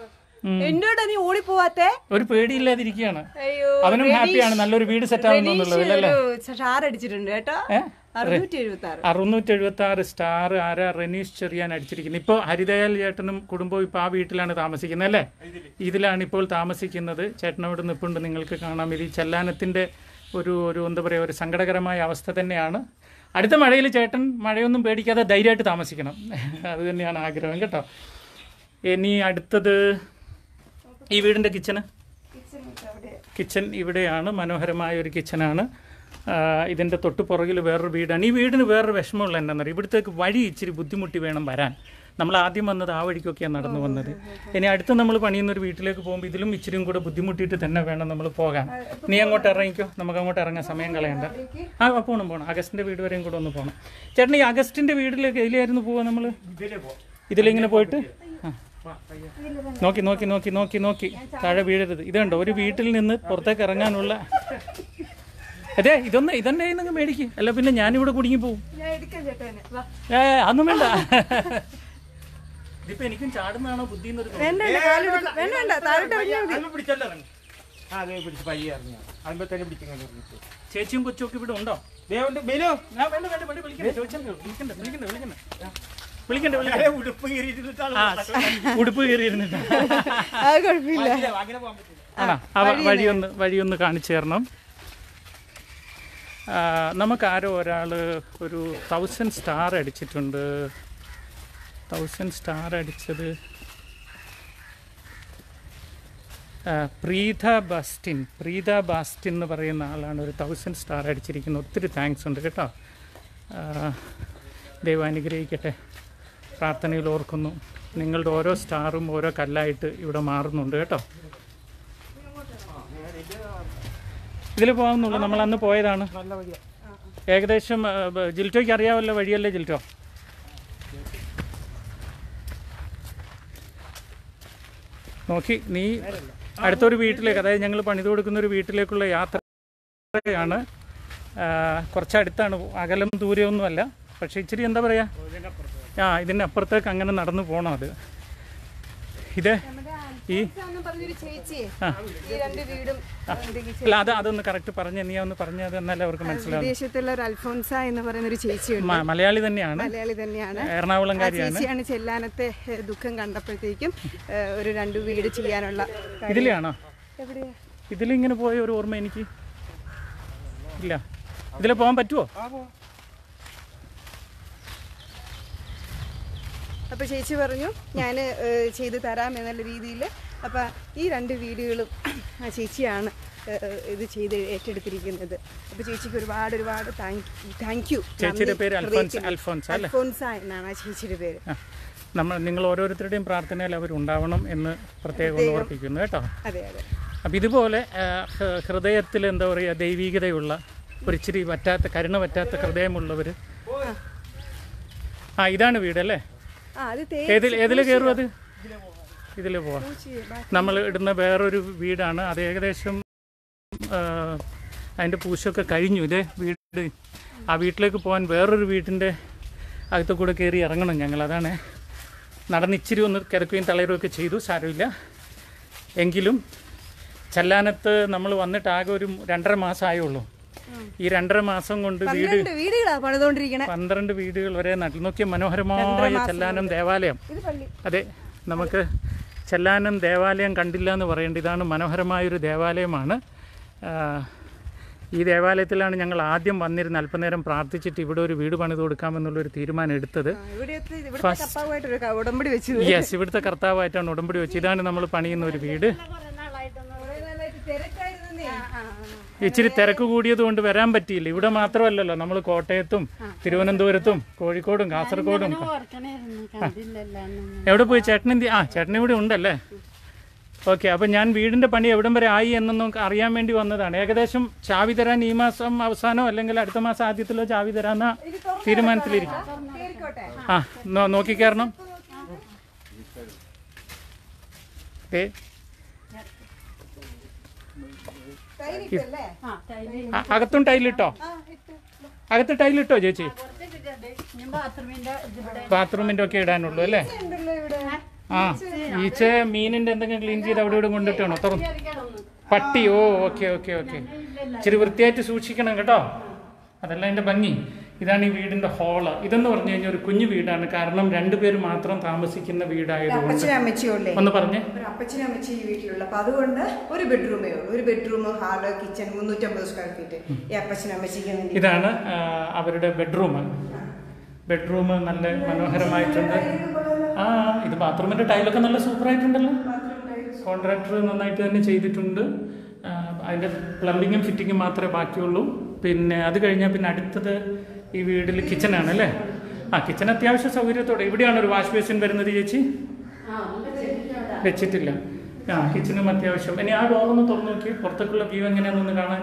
എന്നോട് നീ ഓടിപ്പോവാത്തെ ഒരു പേടിയില്ലാതിരിക്കുകയാണ് അയ്യോ അവനും ഹാപ്പിയാണ് നല്ലൊരു വീട് സെറ്റ് ആവുന്നുള്ളത് അല്ലേ ഷാർ അടിച്ചിട്ടുണ്ട് കേട്ടോ അറുന്നൂറ്റി എഴുപത്തി ആറ് അറുന്നൂറ്റി എഴുപത്തി ആറ് സ്റ്റാർ ആരാ റെനീഷ് ചെറിയാൻ അടിച്ചിരിക്കുന്നത് ഇപ്പോൾ ഹരിദയാൽ ചേട്ടനും കുടുംബവും ഇപ്പോൾ ആ വീട്ടിലാണ് താമസിക്കുന്നത് അല്ലേ ഇതിലാണ് ഇപ്പോൾ താമസിക്കുന്നത് ചേട്ടനോട് നിൽപ്പുണ്ട് നിങ്ങൾക്ക് കാണാം ഇത് ഈ ചെല്ലാനത്തിൻ്റെ ഒരു ഒരു എന്താ പറയുക ഒരു സങ്കടകരമായ അവസ്ഥ തന്നെയാണ് അടുത്ത മഴയിൽ ചേട്ടൻ മഴയൊന്നും പേടിക്കാതെ ധൈര്യമായിട്ട് താമസിക്കണം അത് തന്നെയാണ് ആഗ്രഹം കേട്ടോ ഇനി അടുത്തത് ഈ വീടിൻ്റെ കിച്ചണ് കിച്ചൺ ഇവിടെയാണ് മനോഹരമായ ഒരു കിച്ചണാണ് ഇതിൻ്റെ തൊട്ട് പുറകിൽ വേറൊരു വീടാണ് ഈ വീടിന് വേറൊരു വിഷമമുള്ള എന്താണെന്നറിയാം ഇവിടത്തേക്ക് വഴി ഇച്ചിരി ബുദ്ധിമുട്ടി വേണം വരാൻ നമ്മൾ ആദ്യം വന്നത് ആ വഴിക്കൊക്കെയാണ് നടന്നു വന്നത് ഇനി അടുത്ത് നമ്മൾ പണിയുന്ന ഒരു വീട്ടിലേക്ക് പോകുമ്പോൾ ഇതിലും ഇച്ചിരിയും കൂടെ ബുദ്ധിമുട്ടിയിട്ട് തന്നെ വേണം നമ്മൾ പോകാൻ നീ അങ്ങോട്ട് ഇറങ്ങിക്കോ നമുക്ക് അങ്ങോട്ട് ഇറങ്ങാൻ സമയം കളയണ്ട ആ ആ, പോണം പോണം അഗസ്റ്റിൻ്റെ വീട് വരെയും കൂടെ ഒന്ന് പോകണം ചേട്ടൻ ഈ അഗസ്റ്റിൻ്റെ വീട്ടിലേക്ക് എതിലായിരുന്നു പോവാ നമ്മൾ ഇതിലിങ്ങനെ പോയിട്ട് ആ നോക്കി നോക്കി നോക്കി നോക്കി നോക്കി താഴെ വീഴരുത് ഇത് കണ്ടോ ഒരു വീട്ടിൽ നിന്ന് പുറത്തേക്ക് ഇറങ്ങാനുള്ള അതെ ഇതൊന്ന് ഇതെന്നെ നിങ്ങൾ മേടിക്ക് അല്ല പിന്നെ ഞാനിവിടെ കുടുങ്ങി പോവും ഞാൻ എടുക്കാം ചേട്ടനെ വാ ഏ അതൊന്നും വേണ്ട ഇതിപ്പോ എനിക്കും ചാടുന്നതാണോ ബുദ്ധി എന്നൊരു തോന്നൽ. വേണ്ട വേണ്ട, കാലെടുക്ക്. വേണ്ട വേണ്ട താഴോട്ട് ഇറങ്ങിയാൽ മതി അതൊന്നും പിടിച്ചല്ലോ ഇറങ്ങി. ആ അതേ പിടിച്ച് പയ്യെ ഇറങ്ങിയ അതുമ്പോ തന്നെ പിടിച്ചിങ്ങനെ ഇറങ്ങിച്ചു ചേച്ചിയും കൊച്ചുമൊക്കെ ഇവിടെ ഉണ്ടോ ദേവന്റെ ബലു ആ, വേണ്ട വേണ്ട വേണ്ട വിളിക്കണ്ട ചോദിച്ചല്ലേ ഉള്ളൂ. വിളിക്കണ്ട വിളിക്കണ്ട വിളിക്കണ്ട വിളിക്കണ്ട വിളിക്കണ്ട ഉടുപ്പ് കീറിയിട്ടാണ് ആ ഉടുപ്പ് കയറിയിരുന്നിട്ട് അത് കുഴപ്പമില്ല അങ്ങനെ പോകാൻ പറ്റില്ല ആണോ ആ വ- വഴിയൊന്ന് വഴിയൊന്ന് കാണിച്ചു തരണം ആ, നമുക്കാരോ ഒരാൾ ഒരു തൗസൻഡ് സ്റ്റാർ അടിച്ചിട്ടുണ്ട് തൗസൻഡ് സ്റ്റാർ അടിച്ചത് ആ, പ്രീത ബാസ്റ്റിൻ പ്രീത ബാസ്റ്റിൻ എന്ന് പറയുന്ന ആളാണ് ഒരു തൗസൻഡ് സ്റ്റാർ അടിച്ചിരിക്കുന്നത് ഒത്തിരി താങ്ക്സ് ഉണ്ട് കേട്ടോ ആ, ദൈവം അനുഗ്രഹിക്കട്ടെ പ്രാർത്ഥനയിൽ ഓർക്കുന്നു നിങ്ങളുടെ ഓരോ സ്റ്റാറും ഓരോ കല്ലായിട്ട് ഇവിടെ മാറുന്നുണ്ട് കേട്ടോ ഇതിൽ പോകാമെന്നുള്ളൂ നമ്മൾ അന്ന് പോയതാണ് നല്ല വഴിയാ ഏകദേശം ആ, ബ- ജിൽറ്റോയ്ക്ക് അറിയാമല്ലോ വഴിയല്ലേ ജിൽറ്റോ നോക്കി നീ അടുത്തൊരു വീട്ടിലേക്ക് അതായത് ഞങ്ങൾ പണിത് കൊടുക്കുന്ന ഒരു വീട്ടിലേക്കുള്ള യാത്രയാണ് ആ, കുറച്ചടുത്താണ് അകലം ദൂരമൊന്നുമല്ല പക്ഷേ ഇച്ചിരി എന്താ പറയുക ആ ഇതിൻ്റെ അപ്പുറത്തേക്ക് അങ്ങനെ നടന്നു പോകണം അത് ഇത് ഈ എന്ന് പറഞ്ഞൊരു ചേച്ചി ആ. ഈ രണ്ട് വീടും അല്ല അത് അതൊന്ന് കറക്റ്റ് പറഞ്ഞ് നീ ഒന്ന് പറഞ്ഞത് എന്നാലേ അവർക്ക് മനസ്സിലാവും വിദേശത്തുള്ള ഒരു അൽഫോൻസ എന്ന് പറയുന്ന ഒരു ചേച്ചിയുണ്ട് മ- മലയാളി തന്നെയാണ് മലയാളി തന്നെയാണ് ആ എറണാകുളംകാരിയാണ് ചേച്ചിയാണ് ചെല്ലാനത്തെ ഏഹ്, ദുഃഖം കണ്ടപ്പോഴത്തേക്കും ഏഹ്, ഒരു രണ്ട് വീട് ചെയ്യാനുള്ള കാര്യം- ഇതിലെയാണോ എവിടെയാ ഇതിലിങ്ങനെ പോയ ഒരു ഓർമ്മ എനിക്ക് ഇല്ല ഇതിലെ പോകാൻ പറ്റുമോ അപ്പൊ ചേച്ചി പറഞ്ഞു ഞാൻ ചെയ്തു തരാം എന്നുള്ള രീതിയിൽ അപ്പൊ ഈ രണ്ട് വീടുകളും ആ ചേച്ചിയാണ് ഏഹ്, ഇത് ചെയ്ത് ഏറ്റെടുത്തിരിക്കുന്നത് അപ്പൊ ചേച്ചിക്ക് ഒരുപാട് ഒരുപാട് താങ്ക് യു ചേച്ചിയുടെ പേര് അൽഫോൻസ് അൽഫോൻസ് അല്ലേ അൽഫോൻസ എന്നാണ് ആ ചേച്ചിയുടെ പേര് ആ. നമ്മൾ നിങ്ങൾ ഓരോരുത്തരുടെയും പ്രാർത്ഥനയിൽ അവരുണ്ടാവണം എന്ന് പ്രത്യേകം ഒന്ന് ഓർപ്പിക്കുന്നു കേട്ടോ അതെ അതെ അപ്പം ഇതുപോലെ ഹൃദയത്തിൽ എന്താ പറയുക ദൈവീകതയുള്ള ഒരിച്ചിരി പറ്റാത്ത കരുണ പറ്റാത്ത ഹൃദയമുള്ളവർ ആ ഇതാണ് വീടല്ലേ ആ അത് തേ ഏതിൽ ഏതിൽ കയറും അത് ഇതിൽ പോവാം നമ്മൾ ഇടുന്ന വേറൊരു വീടാണ് അത് ഏകദേശം ആ, അതിൻ്റെ പൂശൊക്കെ കഴിഞ്ഞു ഇതേ വീട് ആ വീട്ടിലേക്ക് പോകാൻ വേറൊരു വീട്ടിൻ്റെ അകത്ത് കൂടെ കയറി ഇറങ്ങണം ഞങ്ങൾ അതാണ് നടന്ന് ഇച്ചിരി ഒന്ന് കിടക്കുകയും തളരുകയൊക്കെ ചെയ്തു സാരമില്ല എങ്കിലും ചെല്ലാനത്ത് നമ്മൾ വന്നിട്ട് ആകെ ഒരു രണ്ടര മാസം ആയുള്ളൂ ഈ രണ്ടര മാസം കൊണ്ട് വീട് രണ്ട് വീടുകളാ പണിതുകൊണ്ടിരിക്കണേ പന്ത്രണ്ട് വീടുകൾ വരെ നട്ടു നോക്കിയ മനോഹരമായ ചെല്ലാനം ദേവാലയം ഇത് പള്ളി അതെ നമുക്ക് ചെല്ലാനം ദേവാലയം കണ്ടില്ല എന്ന് പറയേണ്ട ഇതാണ് മനോഹരമായൊരു ദേവാലയമാണ് ആ, ഈ ദേവാലയത്തിലാണ് ഞങ്ങൾ ആദ്യം വന്നിരുന്ന അല്പനേരം പ്രാർത്ഥിച്ചിട്ട് ഇവിടെ ഒരു വീട് പണിത് കൊടുക്കാമെന്നുള്ളൊരു തീരുമാനം എടുത്തത് ആ, ഇവിടുത്തെ ഇവിടുത്തെ കപ്പാവായിട്ട് ഒരു ഉടമ്പടി വെച്ചു യെസ് ഇവിടുത്തെ കർത്താവായിട്ടാണ് ഉടമ്പടി വെച്ച് ഇതാണ് നമ്മൾ പണിയുന്ന ഒരു വീട് ഇച്ചിരി തിരക്ക് കൂടിയത് കൊണ്ട് വരാൻ പറ്റിയില്ല ഇവിടെ മാത്രമല്ലല്ലോ നമ്മൾ കോട്ടയത്തും തിരുവനന്തപുരത്തും കോഴിക്കോടും കാസർഗോഡും എവിടെ പോയി ചേട്ടൻ എന്തി ആ ചേട്ടൻ ഇവിടെ ഉണ്ടല്ലേ ഓക്കെ അപ്പം ഞാൻ വീടിൻ്റെ പണി എവിടം വരെ ആയി എന്നൊന്നും അറിയാൻ വേണ്ടി വന്നതാണ് ഏകദേശം ചാവി തരാൻ ഈ മാസം അവസാനമോ അല്ലെങ്കിൽ അടുത്ത മാസം ആദ്യത്തിലോ ചാവി തരാന്ന തീരുമാനത്തിലിരിക്കും ആ നോ- നോക്കി കയറണം ഏ അ- അകത്തും ടൈലിട്ടോ അകത്ത് ടൈലിട്ടോ ചേച്ചി ബാത്റൂമിന്റെ ഒക്കെ ഇടാനുള്ളൂ അല്ലേ ആ ഈച്ച മീനിന്റെ എന്തെങ്കിലും ക്ലീൻ ചെയ്ത് അവിടെ ഇവിടെ കൊണ്ടിട്ടാണോ തുറന്നു പട്ടി ഓ ഓക്കെ ഓക്കെ ഓക്കെ ഇച്ചിരി വൃത്തിയായിട്ട് സൂക്ഷിക്കണം കേട്ടോ അതല്ല അതിന്റെ ഭംഗി ഇതാണ് ഈ വീടിന്റെ ഹോള് ഇതെന്ന് പറഞ്ഞു കഴിഞ്ഞാൽ ഒരു കുഞ്ഞു വീടാണ് കാരണം രണ്ടുപേര് മാത്രം താമസിക്കുന്ന വീടായതുകൊണ്ട് അപ്പച്ചനും അമ്മച്ചിയുള്ളേ ഒന്ന് പറഞ്ഞേ ഒരു അപ്പച്ചനും അമ്മച്ചി ഈ വീട്ടിലുള്ള അപ്പൊ അതുകൊണ്ട് ഒരു ബെഡ്റൂമേ ഉള്ളൂ ഒരു ബെഡ്റൂം ഹാള് കിച്ചൺ മുന്നൂറ്റമ്പത് സ്ക്വയർ ഫീറ്റ് ഈ അപ്പച്ചനും അമ്മച്ചിക്ക് വേണ്ടി ഇതാണ് ആ, അവരുടെ ബെഡ്റൂം ബെഡ്റൂം നല്ല മനോഹരമായിട്ടുണ്ട് ആ ഇത് ബാത്റൂമിന്റെ ടൈലൊക്കെ നല്ല സൂപ്പർ ആയിട്ടുണ്ടല്ലോ കോൺട്രാക്ടർ നന്നായിട്ട് തന്നെ ചെയ്തിട്ടുണ്ട് ആ, അതിന്റെ പ്ലംബിങ്ങും ഫിറ്റിങ്ങും മാത്രമേ ബാക്കിയുള്ളൂ പിന്നെ അത് കഴിഞ്ഞാൽ പിന്നെ അടുത്തത് ഈ വീട്ടിൽ കിച്ചണാണ് അല്ലേ ആ കിച്ചൺ അത്യാവശ്യ സൗകര്യത്തോടെ ഇവിടെയാണ് ഒരു വാഷ് ബേസിൻ വരുന്നത് ചേച്ചി വെച്ചിട്ടില്ല ആ കിച്ചണും അത്യാവശ്യം ഇനി ആ ഡോറൊന്ന് തുറന്നു നോക്കി പുറത്തേക്കുള്ള വ്യൂ എങ്ങനെയാണെന്നൊന്ന് കാണാൻ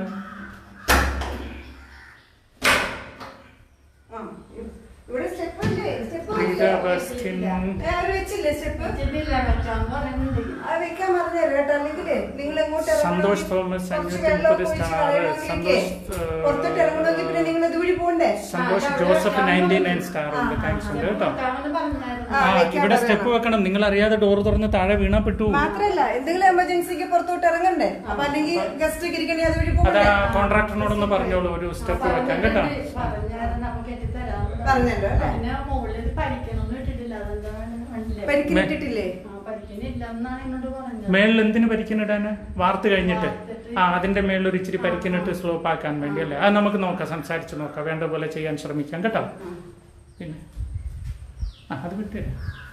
ആ, ഇവിടെ സ്റ്റെപ്പ് ഇല്ലേ സ്റ്റെപ്പ് പ്രീത ബസ്റ്റിൻ വെച്ചില്ലേ സ്റ്റെപ്പ് അത് വെക്കാൻ പറഞ്ഞുതരാം കേട്ടോ അല്ലെങ്കിലേ നിങ്ങൾ എങ്ങോട്ട് ഇറങ്ങണം? സന്തോഷ് തോമസ് കുറച്ച് അഞ്ഞൂറ്റി വെള്ളം മുപ്പത് ഒഴിച്ച് സ്റ്റാർ കളയണമെങ്കിലേ സന്തോഷ് ഏഹ്, പുറത്തോട്ട് ഇറങ്ങണമെങ്കിൽ പിന്നെ നിങ്ങൾ ഇതുവഴി പോണ്ടേ Santhosh Joseph ninety nine star ഉണ്ട് താങ്ക്സ് ഉണ്ട് കേട്ടോ ആ, ആ വെക്കാൻ ഇവിടെ പറയണം. സ്റ്റെപ്പ് വെക്കണം നിങ്ങൾ അറിയാതെ ഡോർ തുറന്ന് താഴെ വീണാ പെട്ടു മാത്രല്ല എന്തെങ്കിലും എമർജൻസിക്ക് പുറത്തോട്ട് ഇറങ്ങണ്ടേ അപ്പൊ അല്ലെങ്കിൽ ഗസ്റ്റ് ഒക്കെ ഇരിക്കണേ അതുവഴി അതാ പോകണ്ടേ കോൺട്രാക്ടറിനോടൊന്ന് പറഞ്ഞോളൂ ഒരു സ്റ്റെപ്പ് വെക്കാൻ കേട്ടോ പറഞ്ഞല്ലോ അല്ലേ പരിക്കിന് ഇട്ടിട്ടില്ലേ മേളിൽ എന്തിനു പരിക്കിനിടാന് വാർത്ത് കഴിഞ്ഞിട്ട് ആ അതിന്റെ മേളിൽ ഒരു ഇച്ചിരി പരിക്കിനിട്ട് സ്ലോപ്പ് ആക്കാൻ വേണ്ടി അല്ലേ അത് നമുക്ക് നോക്കാം സംസാരിച്ച് നോക്കാം വേണ്ട പോലെ ചെയ്യാൻ ശ്രമിക്കാം കേട്ടോ പിന്നെ ആ അത് വിട്ടേ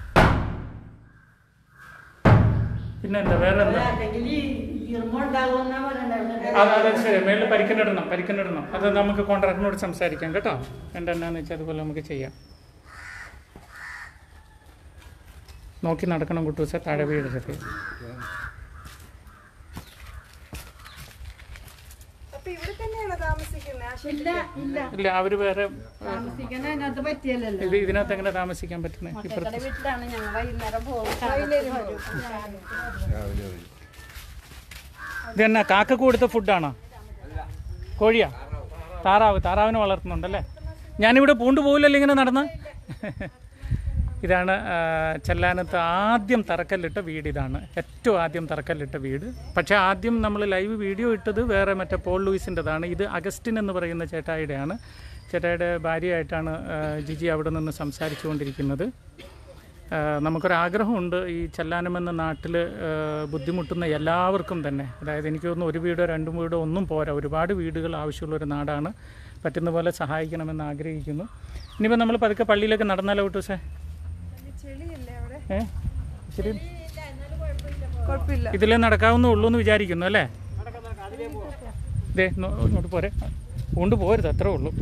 പിന്നെ എന്താ വേറെ എന്താ അത് അത് ശരി മേളിൽ പരിക്കനിടണം പരിക്കനിടണം അത് നമുക്ക് കോൺട്രാക്ടറിനോട് സംസാരിക്കാം കേട്ടോ എന്താണെന്ന് വെച്ചാൽ അതുപോലെ നമുക്ക് ചെയ്യാം നോക്കി നടക്കണം കുട്ടൂസ താഴെ വീഴരുത് അപ്പൊ ഇവിടെ തന്നെയാണോ താമസിക്കുന്നത് ആ ഇല്ല ഇല്ല ഇല്ല അവര് വേറെ താമസിക്കാൻ അതിനകത്ത് പറ്റിയല്ലോ ഇത് ഇതിനകത്ത് എങ്ങനെ താമസിക്കാൻ പറ്റുന്നത് ഇപ്പുറത്ത് വീട്ടിലാണ് ഞങ്ങൾ വൈകുന്നേരം പോകും ഇത് തന്നെ കാക്കക്ക് കൊടുത്ത ഫുഡാണോ കോഴിയാ താറാവ് താറാവിനെ വളർത്തുന്നുണ്ടല്ലേ ഞാനിവിടെ പൂണ്ടു പോകില്ലല്ലോ ഇങ്ങനെ നടന്ന് ഇതാണ് ആ, ചെല്ലാനത്ത് ആദ്യം തറക്കല്ലിട്ട വീട് ഇതാണ് ഏറ്റവും ആദ്യം തറക്കല്ലിട്ട വീട് പക്ഷേ ആദ്യം നമ്മൾ ലൈവ് വീഡിയോ ഇട്ടത് വേറെ മറ്റേ പോൾ ലൂയിസിൻ്റെതാണ് ഇത് അഗസ്റ്റിൻ എന്ന് പറയുന്ന ചേട്ടായിയുടെയാണ് ചേട്ടായിയുടെ ഭാര്യയായിട്ടാണ് ആ, ജിജി അവിടെ നിന്ന് സംസാരിച്ചു കൊണ്ടിരിക്കുന്നത് ആഹ് നമുക്കൊരാഗ്രഹമുണ്ട് ഈ ചെല്ലാനം എന്ന നാട്ടിൽ ബുദ്ധിമുട്ടുന്ന എല്ലാവർക്കും തന്നെ അതായത് എനിക്ക് തോന്നുന്നു ഒരു വീടോ രണ്ട് വീടോ ഒന്നും പോരാ ഒരുപാട് വീടുകൾ ആവശ്യമുള്ള ഒരു നാടാണ് പറ്റുന്ന പോലെ സഹായിക്കണമെന്ന് ആഗ്രഹിക്കുന്നു ഇനിയിപ്പോൾ നമ്മൾ പതുക്കെ പള്ളിയിലേക്ക് നടന്നാലോ കൂട്ടൂസേ ചെളിയല്ലേ അവിടെ ഏ ശരി കുഴപ്പമില്ല ഇതിലേ നടക്കാവുന്നേ ഉള്ളൂ എന്ന് വിചാരിക്കുന്നു അല്ലേ ഇതേ നോ- ഇങ്ങോട്ട് പോരെ കൊണ്ട് പോരുത് അത്രേ ഉള്ളൂ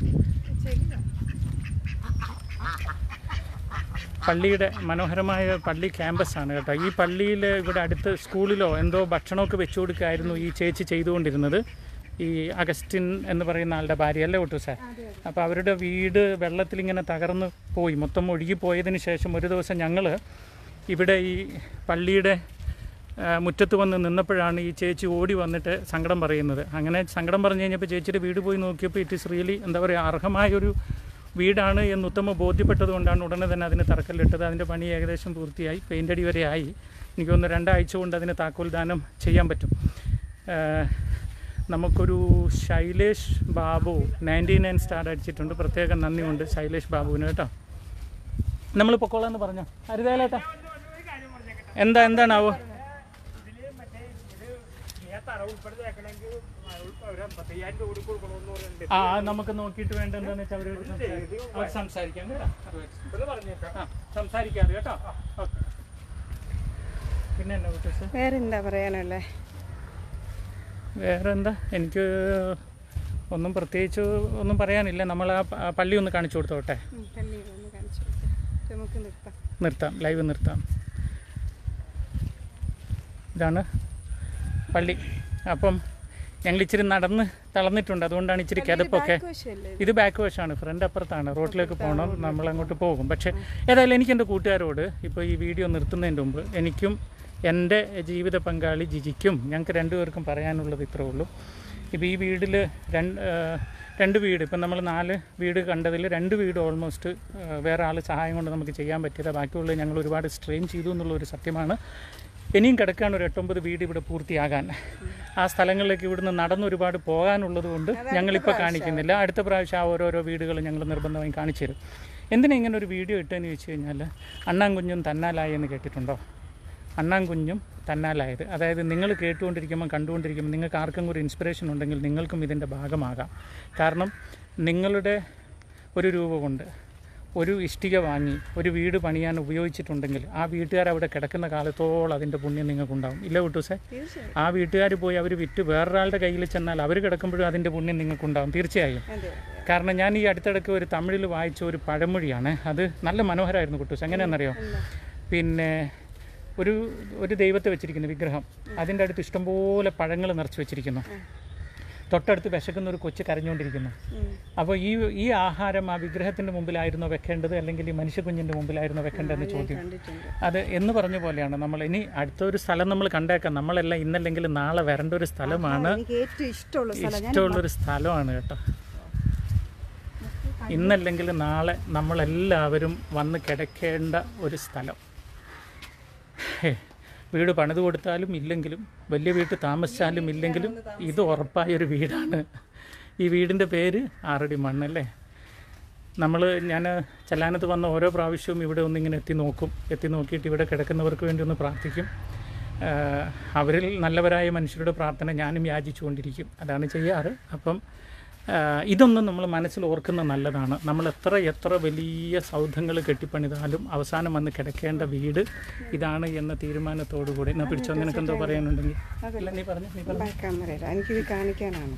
പള്ളിയുടെ മനോഹരമായ പള്ളി ക്യാമ്പസാണ് കേട്ടോ ഈ പള്ളിയിൽ ഇവിടെ അടുത്ത് സ്കൂളിലോ എന്തോ ഭക്ഷണമൊക്കെ വെച്ചു കൊടുക്കുകയായിരുന്നു ഈ ചേച്ചി ചെയ്തുകൊണ്ടിരുന്നത് ഈ അഗസ്റ്റിൻ എന്ന് പറയുന്ന ആളുടെ ഭാര്യ അല്ലേ ഒട്ടു സാർ അപ്പോൾ അവരുടെ വീട് വെള്ളത്തിലിങ്ങനെ തകർന്ന് പോയി മൊത്തം ഒഴുകി പോയതിന് ശേഷം ഒരു ദിവസം ഞങ്ങൾ ഇവിടെ ഈ പള്ളിയുടെ ആ, മുറ്റത്ത് വന്ന് നിന്നപ്പോഴാണ് ഈ ചേച്ചി ഓടി വന്നിട്ട് സങ്കടം പറയുന്നത് അങ്ങനെ സങ്കടം പറഞ്ഞു കഴിഞ്ഞപ്പോൾ ചേച്ചിയുടെ വീട് പോയി നോക്കിയപ്പോൾ ഇറ്റ് ഇസ് റിയലി എന്താ പറയുക അർഹമായൊരു വീടാണ് എന്ന് ഉത്തമ ബോധ്യപ്പെട്ടത് കൊണ്ടാണ് ഉടനെ തന്നെ അതിന് തറക്കല്ലിട്ടത് അതിൻ്റെ പണി ഏകദേശം പൂർത്തിയായി പെയിൻ്റ് അടി വരെ ആയി എനിക്ക് തോന്നുന്നു രണ്ടാഴ്ച കൊണ്ട് അതിന് താക്കോൽ ദാനം ചെയ്യാൻ പറ്റും ആ, നമുക്കൊരു Shailesh Babu ninety nine star അടിച്ചിട്ടുണ്ട് പ്രത്യേകം നന്ദിയുണ്ട് ശൈലേഷ് ബാബുവിന് കേട്ടോ നമ്മൾ പൊക്കോളാന്ന് പറഞ്ഞോ ഹരിതേലേട്ടാ എന്താ എന്താണാവോ ആ അത് നമുക്ക് നോക്കിയിട്ട് വേണ്ട എന്താന്ന് വെച്ചാൽ അവരോട് സംസാരിക്കാം. അവർ സംസാരിക്കാം കേട്ടോ ആ സംസാരിക്കാം കേട്ടോ ഓക്കെ പിന്നെ എന്നാ കുട്ടൂസ് വേറെന്താ പറയാനുള്ളേ വേറെ എന്താ എനിക്ക് ഒന്നും പ്രത്യേകിച്ച് ഒന്നും പറയാനില്ല നമ്മൾ ആ പ- ആ പള്ളി ഒന്ന് കാണിച്ചു കൊടുത്തോട്ടെ പള്ളി ഒന്ന് കാണിച്ചു കൊടുക്കാം. നമുക്ക് നിർത്താം നിർത്താം ലൈവ് നിർത്താം ഇതാണ് പള്ളി അപ്പം ഞങ്ങൾ ഇച്ചിരി നടന്ന് തളർന്നിട്ടുണ്ട് അതുകൊണ്ടാണ് ഇച്ചിരി കിതപ്പൊക്കെ ആഘോഷമല്ലേ ഇത് ബാക്ക് വശമാണ് ഫ്രണ്ട് അപ്പുറത്താണ് റോഡിലേക്ക് പോകണം നമ്മൾ അങ്ങോട്ട് പോകും പക്ഷേ ഏതായാലും എനിക്ക് എൻ്റെ കൂട്ടുകാരോട് ഇപ്പോൾ ഈ വീഡിയോ നിർത്തുന്നതിൻ്റെ മുമ്പ് എനിക്കും എൻ്റെ ജീവിത പങ്കാളി ജിജിക്കും ഞങ്ങൾക്ക് രണ്ടുപേർക്കും പറയാനുള്ളത് ഇത്രേ ഉള്ളൂ ഇപ്പോൾ ഈ വീട്ടിൽ രണ്ട് രണ്ട് വീട് ഇപ്പം നമ്മൾ നാല് വീട് കണ്ടതിൽ രണ്ട് വീട് ഓൾമോസ്റ്റ് വേറെ ആൾ സഹായം കൊണ്ട് നമുക്ക് ചെയ്യാൻ പറ്റിയത് ബാക്കിയുള്ളത് ഞങ്ങൾ ഒരുപാട് സ്ട്രെയിൻ ചെയ്തു എന്നുള്ള ഒരു സത്യമാണ് ഇനിയും കിടക്കാണ് ഒരു എട്ടൊമ്പത് വീട് ഇവിടെ പൂർത്തിയാകാൻ ആ സ്ഥലങ്ങളിലേക്ക് ഇവിടുന്ന് നടന്ന് ഒരുപാട് പോകാനുള്ളത് കൊണ്ട് ഞങ്ങളിപ്പോൾ കാണിക്കുന്നില്ല അടുത്ത പ്രാവശ്യം ആ ഓരോരോ വീടുകൾ ഞങ്ങൾ നിർബന്ധമായും കാണിച്ചു തരും എന്തിനാ ഇങ്ങനെ ഒരു വീഡിയോ ഇട്ടെന്ന് ചോദിച്ചു കഴിഞ്ഞാൽ അണ്ണാൻ കുഞ്ഞും തന്നാലായി എന്ന് കേട്ടിട്ടുണ്ടോ അണ്ണാൻ കുഞ്ഞും തന്നാലായത് അതായത് നിങ്ങൾ കേട്ടുകൊണ്ടിരിക്കുമ്പോൾ കണ്ടുകൊണ്ടിരിക്കുമ്പോൾ നിങ്ങൾക്ക് ആർക്കെങ്കിലും ഒരു ഇൻസ്പിറേഷൻ ഉണ്ടെങ്കിൽ നിങ്ങൾക്കും ഇതിൻ്റെ ഭാഗമാകാം കാരണം നിങ്ങളുടെ ഒരു രൂപ കൊണ്ട് ഒരു ഇഷ്ടിക വാങ്ങി ഒരു വീട് പണിയാൻ ഉപയോഗിച്ചിട്ടുണ്ടെങ്കിൽ ആ വീട്ടുകാർ അവിടെ കിടക്കുന്ന കാലത്തോളം അതിൻ്റെ പുണ്യം നിങ്ങൾക്കുണ്ടാവും ഇല്ല കുട്ടൂസേ ആ വീട്ടുകാർ പോയി അവർ വിറ്റ് വേറൊരാളുടെ കയ്യിൽ ചെന്നാൽ അവർ കിടക്കുമ്പോഴും അതിൻ്റെ പുണ്യം നിങ്ങൾക്കുണ്ടാവും തീർച്ചയായും അതെ കാരണം ഞാൻ ഈ അടുത്തിടയ്ക്ക് ഒരു തമിഴിൽ വായിച്ച ഒരു പഴമൊഴിയാണ് അത് നല്ല മനോഹരമായിരുന്നു കുട്ടൂസ് എങ്ങനെയാണെന്നറിയോ പിന്നെ ഒരു ഒരു ദൈവത്തെ വെച്ചിരിക്കുന്നു വിഗ്രഹം അതിൻ്റെ അടുത്ത് ഇഷ്ടംപോലെ പഴങ്ങൾ നിറച്ച് വെച്ചിരിക്കുന്നു തൊട്ടടുത്ത് വിശക്കുന്ന ഒരു കൊച്ചു കരഞ്ഞുകൊണ്ടിരിക്കുന്നു അപ്പോൾ ഈ ഈ ആഹാരം ആ വിഗ്രഹത്തിൻ്റെ മുമ്പിലായിരുന്നോ വെക്കേണ്ടത് അല്ലെങ്കിൽ ഈ മനുഷ്യക്കുഞ്ഞിൻ്റെ മുമ്പിലായിരുന്നോ വെക്കേണ്ടതെന്ന് ചോദ്യം കണ്ടിട്ടുണ്ട് അത് എന്ന് പറഞ്ഞ പോലെയാണ് നമ്മൾ ഇനി അടുത്തൊരു സ്ഥലം നമ്മൾ കണ്ടേക്കാം നമ്മളെല്ലാം ഇന്നല്ലെങ്കിൽ നാളെ വരേണ്ട ഒരു സ്ഥലമാണ് എനിക്ക് ഏറ്റവും ഇഷ്ടമുള്ള സ്ഥലം ഞാൻ ഇഷ്ടമുള്ളൊരു സ്ഥലമാണ് കേട്ടോ ഇന്നല്ലെങ്കിൽ നാളെ നമ്മളെല്ലാവരും വന്ന് കിടക്കേണ്ട ഒരു സ്ഥലം ഹേ, വീട് പണിത് കൊടുത്താലും ഇല്ലെങ്കിലും വലിയ വീട്ടിൽ താമസിച്ചാലും ഇല്ലെങ്കിലും ഇത് ഉറപ്പായ ഒരു വീടാണ് ഈ വീടിൻ്റെ പേര് ആറടി മണ്ണല്ലേ നമ്മൾ ഞാൻ ചെല്ലാനത്ത് വന്ന ഓരോ പ്രാവശ്യവും ഇവിടെ ഒന്നിങ്ങനെ എത്തി നോക്കും എത്തി നോക്കിയിട്ട് ഇവിടെ കിടക്കുന്നവർക്ക് വേണ്ടി ഒന്ന് പ്രാർത്ഥിക്കും ആഹ് അവരിൽ നല്ലവരായ മനുഷ്യരുടെ പ്രാർത്ഥന ഞാനും യാചിച്ചുകൊണ്ടിരിക്കും അതാണ് ചെയ്യാറ് അപ്പം ആഹ് ഇതൊന്നും നമ്മൾ മനസ്സിൽ ഓർക്കുന്നത് നല്ലതാണ് നമ്മൾ എത്ര എത്ര വലിയ സൗധങ്ങൾ കെട്ടിപ്പണിതാലും അവസാനം വന്ന് കിടക്കേണ്ട വീട് ഇതാണ് എന്ന തീരുമാനത്തോടു കൂടി എന്നാ പിടിച്ചോ നിനക്ക് എന്തോ പറയാനുണ്ടെങ്കിൽ അല്ല നീ പറഞ്ഞു നീ പറഞ്ഞു ക്യാമറയില്ല എനിക്കിത് കാണിക്കാനാണ്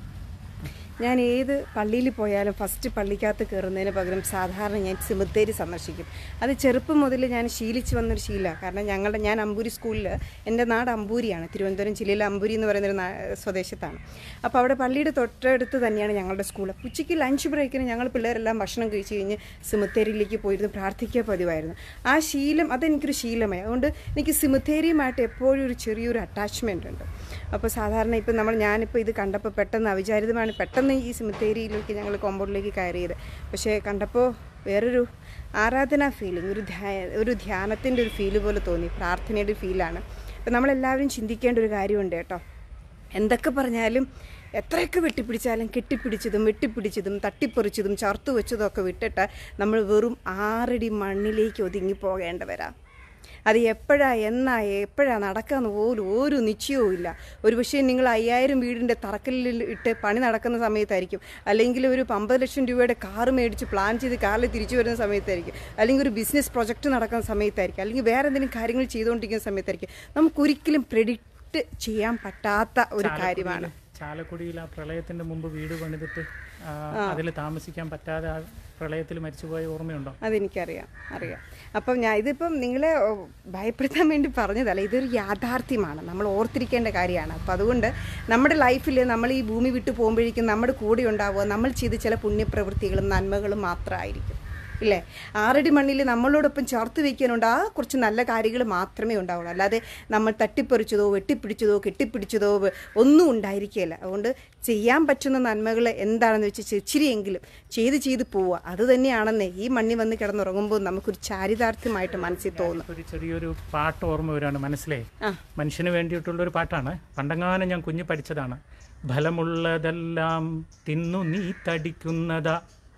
ഞാൻ ഏത് പള്ളിയിൽ പോയാലും ഫസ്റ്റ് പള്ളിക്കകത്ത് കയറുന്നതിന് പകരം സാധാരണ ഞാൻ സിമിത്തേരി സന്ദർശിക്കും അത് ചെറുപ്പം മുതൽ ഞാൻ ശീലിച്ച് വന്നൊരു ശീലമാണ് കാരണം ഞങ്ങളുടെ ഞാൻ അമ്പൂരി സ്കൂളിൽ എൻ്റെ നാട് അമ്പൂരിയാണ് തിരുവനന്തപുരം ജില്ലയിലെ അമ്പൂരി എന്ന് പറയുന്നൊരു നാ- സ്വദേശത്താണ് അപ്പോൾ അവിടെ പള്ളിയുടെ തൊട്ടടുത്ത് തന്നെയാണ് ഞങ്ങളുടെ സ്കൂൾ ഉച്ചയ്ക്ക് ലഞ്ച് ബ്രേക്കിന് ഞങ്ങൾ പിള്ളേരെല്ലാം ഭക്ഷണം കഴിച്ച് കഴിഞ്ഞ് സിമിത്തേരിയിലേക്ക് പോയിരുന്ന് പ്രാർത്ഥിക്കുക പതിവായിരുന്നു ആ ശീലം അതെനിക്കൊരു ശീലമായി അതുകൊണ്ട് എനിക്ക് സിമിത്തേരിയുമായിട്ട് എപ്പോഴും ഒരു ചെറിയൊരു അറ്റാച്ച്മെൻ്റ് ഉണ്ട് അപ്പോൾ സാധാരണ ഇപ്പം നമ്മൾ ഞാനിപ്പോൾ ഇത് കണ്ടപ്പോൾ പെട്ടെന്ന് അവിചാരിതമാണ് പെട്ടെന്ന് ഈ സിമിത്തേരിയിലേക്ക് ഞങ്ങൾ കോമ്പൗണ്ടിലേക്ക് കയറിയത് പക്ഷേ കണ്ടപ്പോൾ വേറൊരു ആരാധനാ ഫീലിംഗ് ഒരു ധ്യാ ഒരു ധ്യാനത്തിൻ്റെ ഒരു ഫീല് പോലെ തോന്നി പ്രാർത്ഥനയുടെ ഫീലാണ് അപ്പം നമ്മളെല്ലാവരും ചിന്തിക്കേണ്ട ഒരു കാര്യമുണ്ട് കേട്ടോ എന്തൊക്കെ പറഞ്ഞാലും എത്രയൊക്കെ വെട്ടിപ്പിടിച്ചാലും കെട്ടിപ്പിടിച്ചതും വെട്ടിപ്പിടിച്ചതും തട്ടിപ്പറിച്ചതും ചർത്തു വെച്ചതും ഒക്കെ വിട്ടിട്ട് നമ്മൾ വെറും ആറടി മണ്ണിലേക്ക് ഒതുങ്ങി പോകേണ്ടവരാ അത് എപ്പോഴാ എന്നാ എപ്പോഴാ നടക്കാന്ന് പോലും ഒരു നിശ്ചയവും ഇല്ല ഒരു പക്ഷേ നിങ്ങൾ അയ്യായിരം വീടിൻ്റെ തറക്കല്ലിൽ ഇട്ട് പണി നടക്കുന്ന സമയത്തായിരിക്കും അല്ലെങ്കിൽ ഒരു അമ്പത് ലക്ഷം രൂപയുടെ കാറ് മേടിച്ച് പ്ലാൻ ചെയ്ത് കാറിൽ തിരിച്ചു വരുന്ന സമയത്തായിരിക്കും അല്ലെങ്കിൽ ഒരു ബിസിനസ് പ്രൊജക്റ്റ് നടക്കുന്ന സമയത്തായിരിക്കും അല്ലെങ്കിൽ വേറെ എന്തെങ്കിലും കാര്യങ്ങൾ ചെയ്തുകൊണ്ടിരിക്കുന്ന സമയത്തായിരിക്കും നമുക്കൊരിക്കലും പ്രെഡിക്റ്റ് ചെയ്യാൻ പറ്റാത്ത ഒരു കാര്യമാണ് ചാലക്കുടിയിൽ ആ പ്രളയത്തിന്റെ മുമ്പ് വീട് പണിതിട്ട് അതിൽ താമസിക്കാൻ പറ്റാതെ ആ പ്രളയത്തിൽ മരിച്ചുപോയ ഓർമ്മയുണ്ടോ അതെനിക്കറിയാം അറിയാം അപ്പം ഞാൻ ഇതിപ്പം നിങ്ങളെ ഓ, ഭയപ്പെടുത്താൻ വേണ്ടി പറഞ്ഞതല്ല ഇതൊരു യാഥാർത്ഥ്യമാണ് നമ്മൾ ഓർത്തിരിക്കേണ്ട കാര്യമാണ് അപ്പം അതുകൊണ്ട് നമ്മുടെ ലൈഫിൽ നമ്മൾ ഈ ഭൂമി വിട്ടു പോകുമ്പോഴേക്കും നമ്മുടെ കൂടെ ഉണ്ടാവുക നമ്മൾ ചെയ്ത ചില പുണ്യപ്രവൃത്തികളും നന്മകളും മാത്രമായിരിക്കും ഇല്ലേ ആറടി മണ്ണിൽ നമ്മളോടൊപ്പം ചേർത്ത് വയ്ക്കാനുണ്ട് ആ കുറച്ച് നല്ല കാര്യങ്ങൾ മാത്രമേ ഉണ്ടാവുള്ളൂ അല്ലാതെ നമ്മൾ തട്ടിപ്പറിച്ചതോ വെട്ടിപ്പിടിച്ചതോ കെട്ടിപ്പിടിച്ചതോ വ- ഒന്നും ഉണ്ടായിരിക്കുകയില്ല അതുകൊണ്ട് ചെയ്യാൻ പറ്റുന്ന നന്മകൾ എന്താണെന്ന് വെച്ച് ഇച്ചിരിയെങ്കിലും ചെയ്ത് ചെയ്ത് പോവുക അത് തന്നെയാണെന്നേ ഈ മണ്ണി വന്ന് കിടന്നുറങ്ങുമ്പോൾ നമുക്കൊരു ചാരിതാർത്ഥ്യമായിട്ട് മനസ്സിൽ തോന്നും ഒരു ചെറിയൊരു പാട്ട് ഓർമ്മ വരാണ് മനസ്സിലായി ആ മനുഷ്യന് വേണ്ടിയിട്ടുള്ള ഒരു പാട്ടാണ് പണ്ടങ്ങാനും ഞാൻ കുഞ്ഞു പഠിച്ചതാണ് ഫലമുള്ളതെല്ലാം തിന്നു നീ തടിക്കുന്നതാ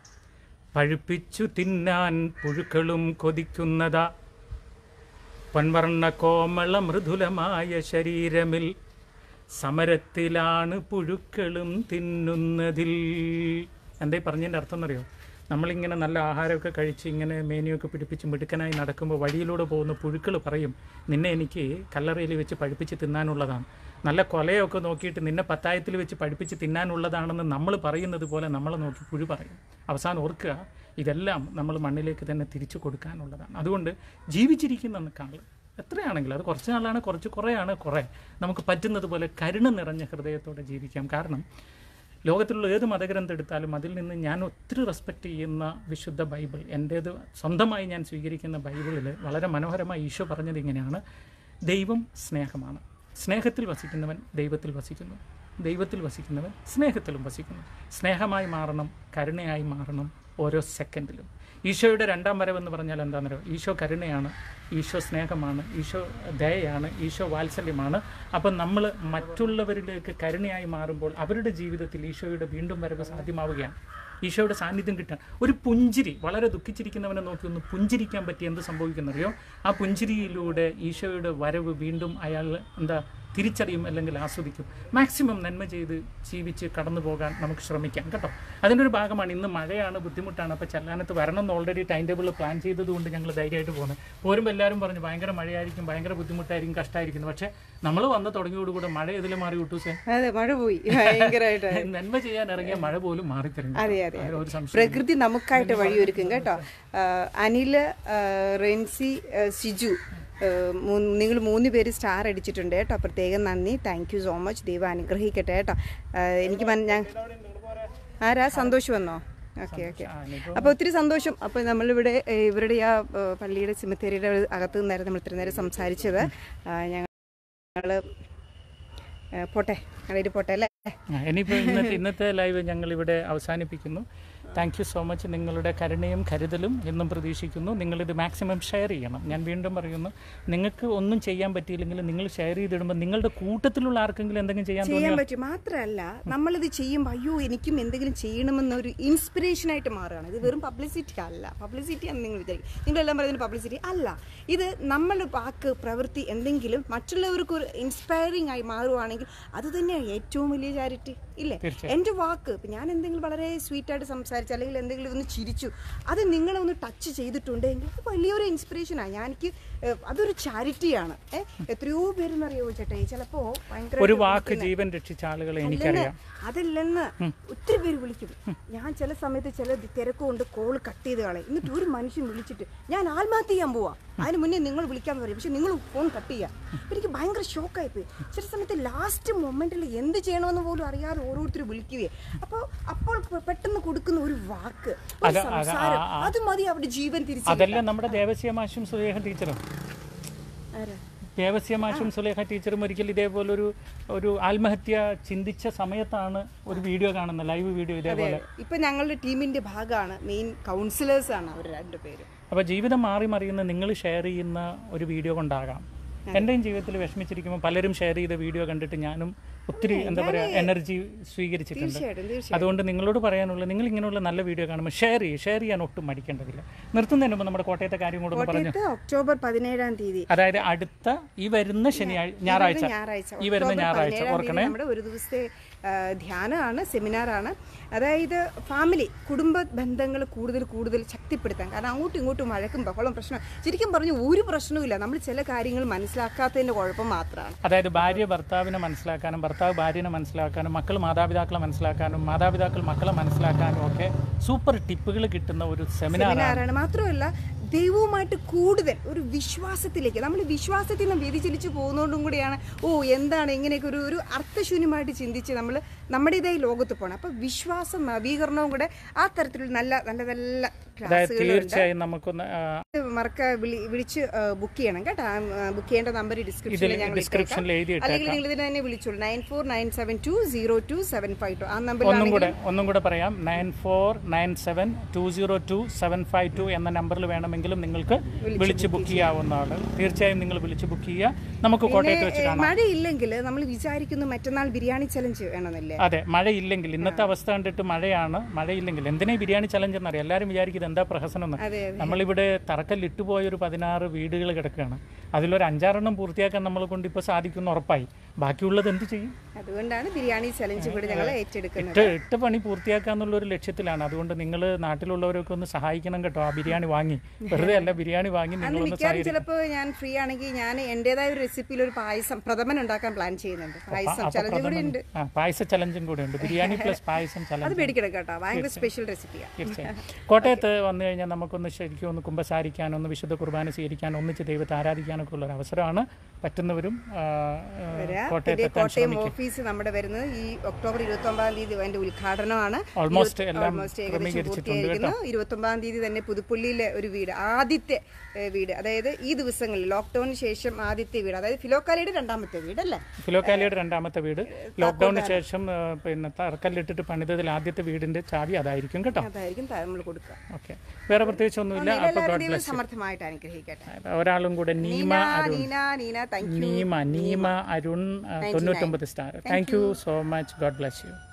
പഴുപ്പിച്ചു തിന്നാൻ പുഴുക്കളും കൊതിക്കുന്നതാ പൊൻവർണ്ണ കോമള മൃദുലമായ ശരീരമിൽ സമരത്തിലാണ് പുഴുക്കളും തിന്നുന്നതിൽ എന്തേ പറഞ്ഞതിൻ്റെ അർത്ഥം എന്നറിയോ നമ്മളിങ്ങനെ നല്ല ആഹാരമൊക്കെ കഴിച്ച് ഇങ്ങനെ മേനിയൊക്കെ പിടിപ്പിച്ച് മിടുക്കനായി നടക്കുമ്പോൾ വഴിയിലൂടെ പോകുന്ന പുഴുക്കൾ പറയും നിന്നെ എനിക്ക് കല്ലറയിൽ വെച്ച് പഴുപ്പിച്ച് തിന്നാനുള്ളതാണ് നല്ല കൊലയൊക്കെ നോക്കിയിട്ട് നിന്നെ പത്തായത്തിൽ വെച്ച് പഴുപ്പിച്ച് തിന്നാനുള്ളതാണെന്ന് നമ്മൾ പറയുന്നത് പോലെ നമ്മളെ നോക്കി പുഴു പറയും അവസാനം ഓർക്കുക ഇതെല്ലാം നമ്മൾ മണ്ണിലേക്ക് തന്നെ തിരിച്ചു കൊടുക്കാനുള്ളതാണ് അതുകൊണ്ട് ജീവിച്ചിരിക്കുന്ന കാൾ എത്രയാണെങ്കിലും അത് കുറച്ച് നാളാണ് കുറച്ച് കുറേയാണ് കുറേ നമുക്ക് പറ്റുന്നത് പോലെ കരുണ നിറഞ്ഞ ഹൃദയത്തോടെ ജീവിക്കാം കാരണം ലോകത്തിലുള്ള ഏത് മതഗ്രന്ഥം എടുത്താലും അതിൽ നിന്ന് ഞാൻ ഒത്തിരി റെസ്പെക്റ്റ് ചെയ്യുന്ന വിശുദ്ധ ബൈബിൾ എൻ്റേത് സ്വന്തമായി ഞാൻ സ്വീകരിക്കുന്ന ബൈബിളിൽ വളരെ മനോഹരമായി ഈശോ പറഞ്ഞത് ഇങ്ങനെയാണ് ദൈവം സ്നേഹമാണ് സ്നേഹത്തിൽ വസിക്കുന്നവൻ ദൈവത്തിൽ വസിക്കുന്നു ദൈവത്തിൽ വസിക്കുന്നവൻ സ്നേഹത്തിലും വസിക്കുന്നു സ്നേഹമായി മാറണം കരുണയായി മാറണം ഓരോ സെക്കൻഡിലും ഈശോയുടെ രണ്ടാം വരവെന്ന് പറഞ്ഞാൽ എന്താണെന്നറിയോ ഈശോ കരുണയാണ് ഈശോ സ്നേഹമാണ് ഈശോ ദയയാണ് ഈശോ വാത്സല്യമാണ് അപ്പം നമ്മൾ മറ്റുള്ളവരിലേക്ക് കരുണയായി മാറുമ്പോൾ അവരുടെ ജീവിതത്തിൽ ഈശോയുടെ വീണ്ടും വരവ് സാധ്യമാവുകയാണ് ഈശോയുടെ സാന്നിധ്യം കിട്ടാൻ ഒരു പുഞ്ചിരി വളരെ ദുഃഖിച്ചിരിക്കുന്നവനെ നോക്കി ഒന്ന് പുഞ്ചിരിക്കാൻ പറ്റി എന്ത് സംഭവിക്കുന്നറിയോ ആ പുഞ്ചിരിയിലൂടെ ഈശോയുടെ വരവ് വീണ്ടും അയാൾ എന്താ തിരിച്ചറിയും അല്ലെങ്കിൽ ആസ്വദിക്കും മാക്സിമം നന്മ ചെയ്ത് ജീവിച്ച് കടന്നു പോകാൻ നമുക്ക് ശ്രമിക്കാം കേട്ടോ അതിൻ്റെ ഒരു ഭാഗമാണ് ഇന്ന് മഴയാണ് ബുദ്ധിമുട്ടാണ് അപ്പോൾ ചെല്ലാനത്ത് വരണം എന്ന് ഓൾറെഡി ടൈം ടേബിൾ പ്ലാൻ ചെയ്തതുകൊണ്ട് ഞങ്ങൾ ധൈര്യമായിട്ട് പോകുന്നത് പോരുമ്പോൾ എല്ലാവരും പറഞ്ഞു ഭയങ്കര മഴയായിരിക്കും ഭയങ്കര ബുദ്ധിമുട്ടായിരിക്കും കഷ്ടമായിരിക്കുന്നു പക്ഷേ നമ്മൾ വന്ന് തുടങ്ങിയോടുകൂടെ മഴ ഇതിൽ മാറി വിട്ടൂസേ അതെ മഴ പോയി ഭയങ്കരമായിട്ട് നന്മ ചെയ്യാൻ ഇറങ്ങിയ മഴ പോലും മാറിത്തരും അതെ അതെ അതിൽ ഒരു സംശയം പ്രകൃതി നമുക്കായിട്ട് വഴിയൊരുക്കും കേട്ടോ ആ, അനില് ആ, റെൻസി ആ, സിജു നിങ്ങൾ മൂന്ന് പേര് സ്റ്റാർ അടിച്ചിട്ടുണ്ട് കേട്ടോ പ്രത്യേകം നന്ദി താങ്ക് യു സോ മച്ച് ദൈവം അനുഗ്രഹിക്കട്ടെ കേട്ടോ ആ, എനിക്ക് മൻ- ഞാൻ ആരാ സന്തോഷം വന്നോ ഓക്കെ ഓക്കെ ആ, ഇനിയിപ്പോ അപ്പോൾ ഒത്തിരി സന്തോഷം അപ്പോൾ നമ്മളിവിടെ ഏ, ഇവരുടെ ആ ഏ, പള്ളിയുടെ സിമിത്തേരിയുടെ അകത്ത് നിന്നായിരുന്നു നമ്മൾ ഇത്രയും നേരം സംസാരിച്ചത് ഞങ്ങൾ പോട്ടെ ഞങ്ങളിത് പോട്ടെ അല്ലേ ആ, ഇനിയിപ്പോൾ ഇന്നത്തെ ഇന്നത്തെ ലൈവ് ഞങ്ങൾ ഇവിടെ അവസാനിപ്പിക്കുന്നു താങ്ക് യു സോ മച്ച് നിങ്ങളുടെ കരുണയും കരുതലും എന്നും പ്രതീക്ഷിക്കുന്നു നിങ്ങളിത് മാക്സിമം ഷെയർ ചെയ്യണം ഞാൻ വീണ്ടും പറയുന്നു നിങ്ങൾക്ക് ഒന്നും ചെയ്യാൻ പറ്റിയില്ലെങ്കിൽ നിങ്ങൾ ഷെയർ ചെയ്തിടുമ്പോൾ നിങ്ങളുടെ കൂട്ടത്തിലുള്ള ആർക്കെങ്കിലും എന്തെങ്കിലും ചെയ്യാൻ ചെയ്യാൻ തോന്നിയോ പറ്റും മാത്രമല്ല നമ്മളിത് ചെയ്യുമ്പോൾ അയ്യോ എനിക്കും എന്തെങ്കിലും ചെയ്യണമെന്നൊരു ഇൻസ്പിറേഷൻ ആയിട്ട് മാറുകയാണ് ഇത് വെറും പബ്ലിസിറ്റി അല്ല പബ്ലിസിറ്റി എന്ന് നിങ്ങൾ വിചാരിക്കും നിങ്ങളെല്ലാം പറയുന്നത് പബ്ലിസിറ്റി അല്ല ഇത് നമ്മൾ വാക്ക് പ്രവൃത്തി എന്തെങ്കിലും മറ്റുള്ളവർക്ക് ഒരു ഇൻസ്പയറിംഗ് ആയി മാറുവാണെങ്കിൽ അത് തന്നെയാണ് ഏറ്റവും വലിയ ചാരിറ്റി ഇല്ലേ എൻ്റെ വാക്ക് ഇപ്പം ഞാൻ എന്തെങ്കിലും വളരെ സ്വീറ്റായിട്ട് സംസാരിച്ചു അല്ലെങ്കിൽ എന്തെങ്കിലും ഒന്ന് ചിരിച്ചു അത് നിങ്ങളെ ഒന്ന് ടച്ച് ചെയ്തിട്ടുണ്ടെങ്കിൽ അത് വലിയൊരു ഇൻസ്പിറേഷനാണ് ഞാൻ എനിക്ക് ഏഹ്, അതൊരു ചാരിറ്റിയാണ് ഏഹ് എത്രയോ പേരെന്നറിയോ ചേട്ടേ ചിലപ്പോൾ ഭയങ്കര ഒരു വാക്ക് ജീവൻ രക്ഷിച്ച ആളുകളെ എനിക്കറിയാം അതല്ലെന്ന് ഒത്തിരി പേര് വിളിക്കും ഞാൻ ചില സമയത്ത് ചില തിരക്കുകൊണ്ട് കോൾ കട്ട് ചെയ്ത് കളയും എന്നിട്ട് ഒരു മനുഷ്യൻ വിളിച്ചിട്ട് ഞാൻ ആത്മഹത്യ ചെയ്യാൻ പോവാ അതിന് മുന്നേ നിങ്ങൾ വിളിക്കാന്ന് പറയും പക്ഷെ നിങ്ങൾ ഫോൺ കട്ട് ചെയ്യാം അപ്പൊ എനിക്ക് ഭയങ്കര ഷോക്കായി പോയി ചില സമയത്ത് ലാസ്റ്റ് മൊമെന്റിൽ എന്ത് ചെയ്യണമെന്ന് പോലും അറിയാതെ ഓരോരുത്തർ വിളിക്കുകയെ അപ്പോൾ അപ്പോൾ പെ- പെട്ടെന്ന് കൊടുക്കുന്ന ഒരു വാക്ക് ഒരു അത് അത് സംസാരം ആ- ആ- അത് മതി അവിടെ ജീവൻ തിരിച്ചു അതല്ല നമ്മുടെ ദേവസ്യ മാഷും സുലേഖ ടീച്ചറും ദേവസ്യ മാഷും സുലേഖ ടീച്ചറും ഒരിക്കൽ ഇതേപോലൊരു ഒരു ആത്മഹത്യ ചിന്തിച്ച സമയത്താണ് ഒരു വീഡിയോ കാണുന്നത് ലൈവ് വീഡിയോ ഇതേപോലെ ഇപ്പൊ ഞങ്ങളുടെ ടീമിന്റെ ഭാഗമാണ് മെയിൻ കൗൺസിലേഴ്സ് ആണ് അവർ രണ്ടുപേരും അപ്പോൾ ജീവിതം മാറി മറിയുന്ന നിങ്ങൾ ഷെയർ ചെയ്യുന്ന ഒരു വീഡിയോ കൊണ്ടാകാം എൻ്റെയും ജീവിതത്തിൽ വിഷമിച്ചിരിക്കുമ്പോൾ പലരും ഷെയർ ചെയ്ത വീഡിയോ കണ്ടിട്ട് ഞാനും ഒത്തിരി എന്താ പറയുക എനർജി സ്വീകരിച്ചിട്ടുണ്ട് തീർച്ചയായിട്ടും തീർച്ചയായിട്ടും അതുകൊണ്ട് നിങ്ങളോട് പറയാനുള്ള നിങ്ങൾ ഇങ്ങനെയുള്ള നല്ല വീഡിയോ കാണുമ്പോൾ ഷെയർ ചെയ്യും ഷെയർ ചെയ്യാൻ ഒട്ടും മടിക്കേണ്ടതില്ല നിർത്തുന്നതിന് മുമ്പ് നമ്മുടെ കോട്ടയത്തെ കാര്യം കൂടെ ഒന്ന് പറഞ്ഞു കോട്ടയത്ത് ഒക്ടോബർ പതിനേഴാം തീയതി അതായത് അടുത്ത ഈ വരുന്ന ശനിയാഴ്ച ഞായറാഴ്ച ഞായറാഴ്ച ഈ വരുന്ന ഒക്ടോബർ ഞായറാഴ്ച പതിനേഴാം തീയതി ഓർക്കണേ നമ്മുടെ ഒരു ദിവസത്തെ ആ, ധ്യാനമാണ് സെമിനാറാണ് അതായത് ഫാമിലി കുടുംബ ബന്ധങ്ങൾ കൂടുതൽ കൂടുതൽ ശക്തിപ്പെടുത്താൻ കാരണം അങ്ങോട്ടും ഇങ്ങോട്ടും വഴക്കും ബഹളം പ്രശ്നം ശരിക്കും പറഞ്ഞു ഒരു പ്രശ്നവുമില്ല നമ്മൾ ചില കാര്യങ്ങൾ മനസ്സിലാക്കാത്തതിന്റെ കുഴപ്പം മാത്രമാണ് അതായത് ഭാര്യ ഭർത്താവിനെ മനസ്സിലാക്കാനും ഭർത്താവ് ഭാര്യനെ മനസ്സിലാക്കാനും മക്കൾ മാതാപിതാക്കളെ മനസ്സിലാക്കാനും മാതാപിതാക്കൾ മക്കളെ മനസ്സിലാക്കാനും ഒക്കെ സൂപ്പർ ടിപ്പുകൾ കിട്ടുന്ന ഒരു സെമിനാറാണ് സെമിനാറാണ് മാത്രമല്ല ദൈവവുമായിട്ട് കൂടുതൽ ഒരു വിശ്വാസത്തിലേക്ക് നമ്മൾ വിശ്വാസത്തിൽ നിന്ന് വ്യതിചലിച്ച് പോകുന്നതുകൊണ്ടും കൂടിയാണ് ഓ എന്താണ് ഇങ്ങനെയൊക്കെ ഒരു ഒരു അർത്ഥശൂന്യമായിട്ട് ചിന്തിച്ച് നമ്മൾ നമ്മുടേതായ ലോകത്ത് പോകണം അപ്പോൾ വിശ്വാസം നവീകരണവും കൂടെ ആ തരത്തിലുള്ള നല്ല നല്ല നല്ല അതായത് ക്ലാസ്സുകളുണ്ട് തീർച്ചയായും നമുക്കൊന്ന് ആ, മറക്ക വിളി വിളിച്ച് ബുക്ക് ചെയ്യണം കേട്ടോ ബുക്ക് ചെയ്യേണ്ട നമ്പർ ഡിസ്ക്രിപ്ഷനിൽ ഞങ്ങൾ ഡിസ്ക്രിപ്ഷനിൽ എഴുതി അല്ലെങ്കിൽ നിങ്ങൾ ഇതിന് തന്നെ വിളിച്ചോളൂ nine four nine seven two zero two seven five two ആ ഒന്നും നമ്പറിലാണ് കൂടെ ഒന്നും കൂടെ പറയാം nine four nine seven two zero two seven five two എന്ന നമ്പറിൽ വേണമെങ്കിലും നിങ്ങൾക്ക് വിളിച്ച് ബുക്ക് ചെയ്യാവുന്നതാണ് തീർച്ചയായും നിങ്ങൾ വിളിച്ച് ബുക്ക് ചെയ്യുക നമുക്ക് കോട്ടയത്ത് വെച്ച് കാണാം മഴയില്ലെങ്കിൽ നമ്മൾ വിചാരിക്കുന്നു മറ്റന്നാൾ ബിരിയാണി ചലഞ്ച് വേണമെന്നല്ലേ അതെ മഴയില്ലെങ്കിൽ ഇന്നത്തെ അവസ്ഥ കണ്ടിട്ട് മഴയാണ് മഴയില്ലെങ്കിൽ എന്തിനാ ഈ ബിരിയാണി ചലഞ്ച് എന്നറിയാം എല്ലാവരും വിചാരിക്കുന്നത് എന്താ പ്രഹസനം എന്ന് അതെ അതെ നമ്മളിവിടെ തറക്കല്ലിട്ടുപോയ ഒരു പതിനാറ് വീടുകൾ കിടക്കുകയാണ് അതിലൊരു അഞ്ചാറെണ്ണം പൂർത്തിയാക്കാൻ നമ്മളെ കൊണ്ട് ഇപ്പോൾ സാധിക്കുമെന്ന് ഉറപ്പായി ബാക്കിയുള്ളത് എന്ത് ചെയ്യും അതുകൊണ്ടാണ് ബിരിയാണി ചലഞ്ച് കൂടി ഞങ്ങൾ ഏറ്റെടുക്കുന്നത് ഇട്ട് ഇട്ട് പണി പൂർത്തിയാക്കാന്നുള്ള ഒരു ലക്ഷ്യത്തിലാണ് അതുകൊണ്ട് നിങ്ങൾ നാട്ടിലുള്ളവരൊക്കെ ഒന്ന് സഹായിക്കണം കേട്ടോ ആ ബിരിയാണി വാങ്ങി വെറുതെ അല്ല ബിരിയാണി വാങ്ങി അന്ന് നിങ്ങളൊന്ന് മിക്കവാറും ചിലപ്പോൾ ഞാൻ ഫ്രീ ആണെങ്കിൽ ഞാൻ എൻ്റെതായ ഒരു റെസിപ്പിയിൽ ഒരു പായസം പ്രഥമൻ ഉണ്ടാക്കാൻ പ്ലാൻ ചെയ്യുന്നുണ്ട് പായസം ചലഞ്ച് കൂടി ഉണ്ട് ആ പായസ ചലഞ്ചും കൂടെ ഉണ്ട് ബിരിയാണി പ്ലസ് പായസം അത് ചലഞ്ച് പേടിക്കണം കേട്ടോ ഭയങ്കര സ്പെഷ്യൽ റെസിപ്പിയാണ് തീർച്ചയായും കോട്ടയത്ത് വന്നു കഴിഞ്ഞാൽ നമുക്കൊന്ന് ശരിക്കും ഒന്ന് കുമ്പസാരിക്കാനോ ഒന്ന് വിശുദ്ധ കുർബാന സ്വീകരിക്കാനോ ഒന്നിച്ച് ദൈവത്തെ ആരാധിക്കാനോ ചെയ്യാനൊക്കെ ഉള്ള ഒരു അവസരമാണ് പറ്റുന്നവരും ആ, ആ, വരാ. കോട്ടയത്ത് ഇതിന്റെ എത്താൻ കോട്ടയം ശ്രമിക്കും ഓഫീസ് നമ്മുടെ വരുന്നത് ഈ ഒക്ടോബർ ഇരുപത്തി ഒമ്പതാം തീയതി അതിന്റെ ഉദ്ഘാടനമാണ് Almost ഇരുപത്തി- എല്ലാം almost ഏകദേശം ക്രമീകരിച്ചിട്ടുണ്ട് പൂർത്തിയായിരിക്കുന്നു ഇരുപത്തി ഒമ്പതാം തീയതി തന്നെ പുതുപ്പള്ളിയിലെ ഒരു വീട് ആദ്യത്തെ ഏ, വീട് അതായത് ഈ ദിവസങ്ങളിൽ ലോക്ക്ഡൌണിന് ശേഷം ആദ്യത്തെ വീട് അതായത് ഫിലോക്കാലയുടെ രണ്ടാമത്തെ വീട് അല്ലേ ഫിലോക്കാലിയുടെ രണ്ടാമത്തെ വീട് ലോക്ക്ഡൌണിന് ശേഷം ആ, പിന്നെ തറക്കല്ലിട്ടിട്ട് പണിതതിൽ ആദ്യത്തെ വീടിന്റെ ചാവി അതായിരിക്കും കേട്ടോ അതായിരിക്കും നമ്മൾ കൊടുക്കുക ഓക്കെ വേറെ പ്രത്യേകിച്ച് ഒന്നുമില്ല അപ്പോൾ എല്ലാവരും ഗോഡ് ദൈവം ബ്ലസ് സമർത്ഥമായിട്ട് അനുഗ്രഹിക്കട്ടെ ഒരാളും കൂടെ നീമ നീന അരുൺ നീന നീന താങ്ക് യു നീമ നീമ അരുൺ ആ, തൊണ്ണൂറ്റൊമ്പത് star thank you so much God bless U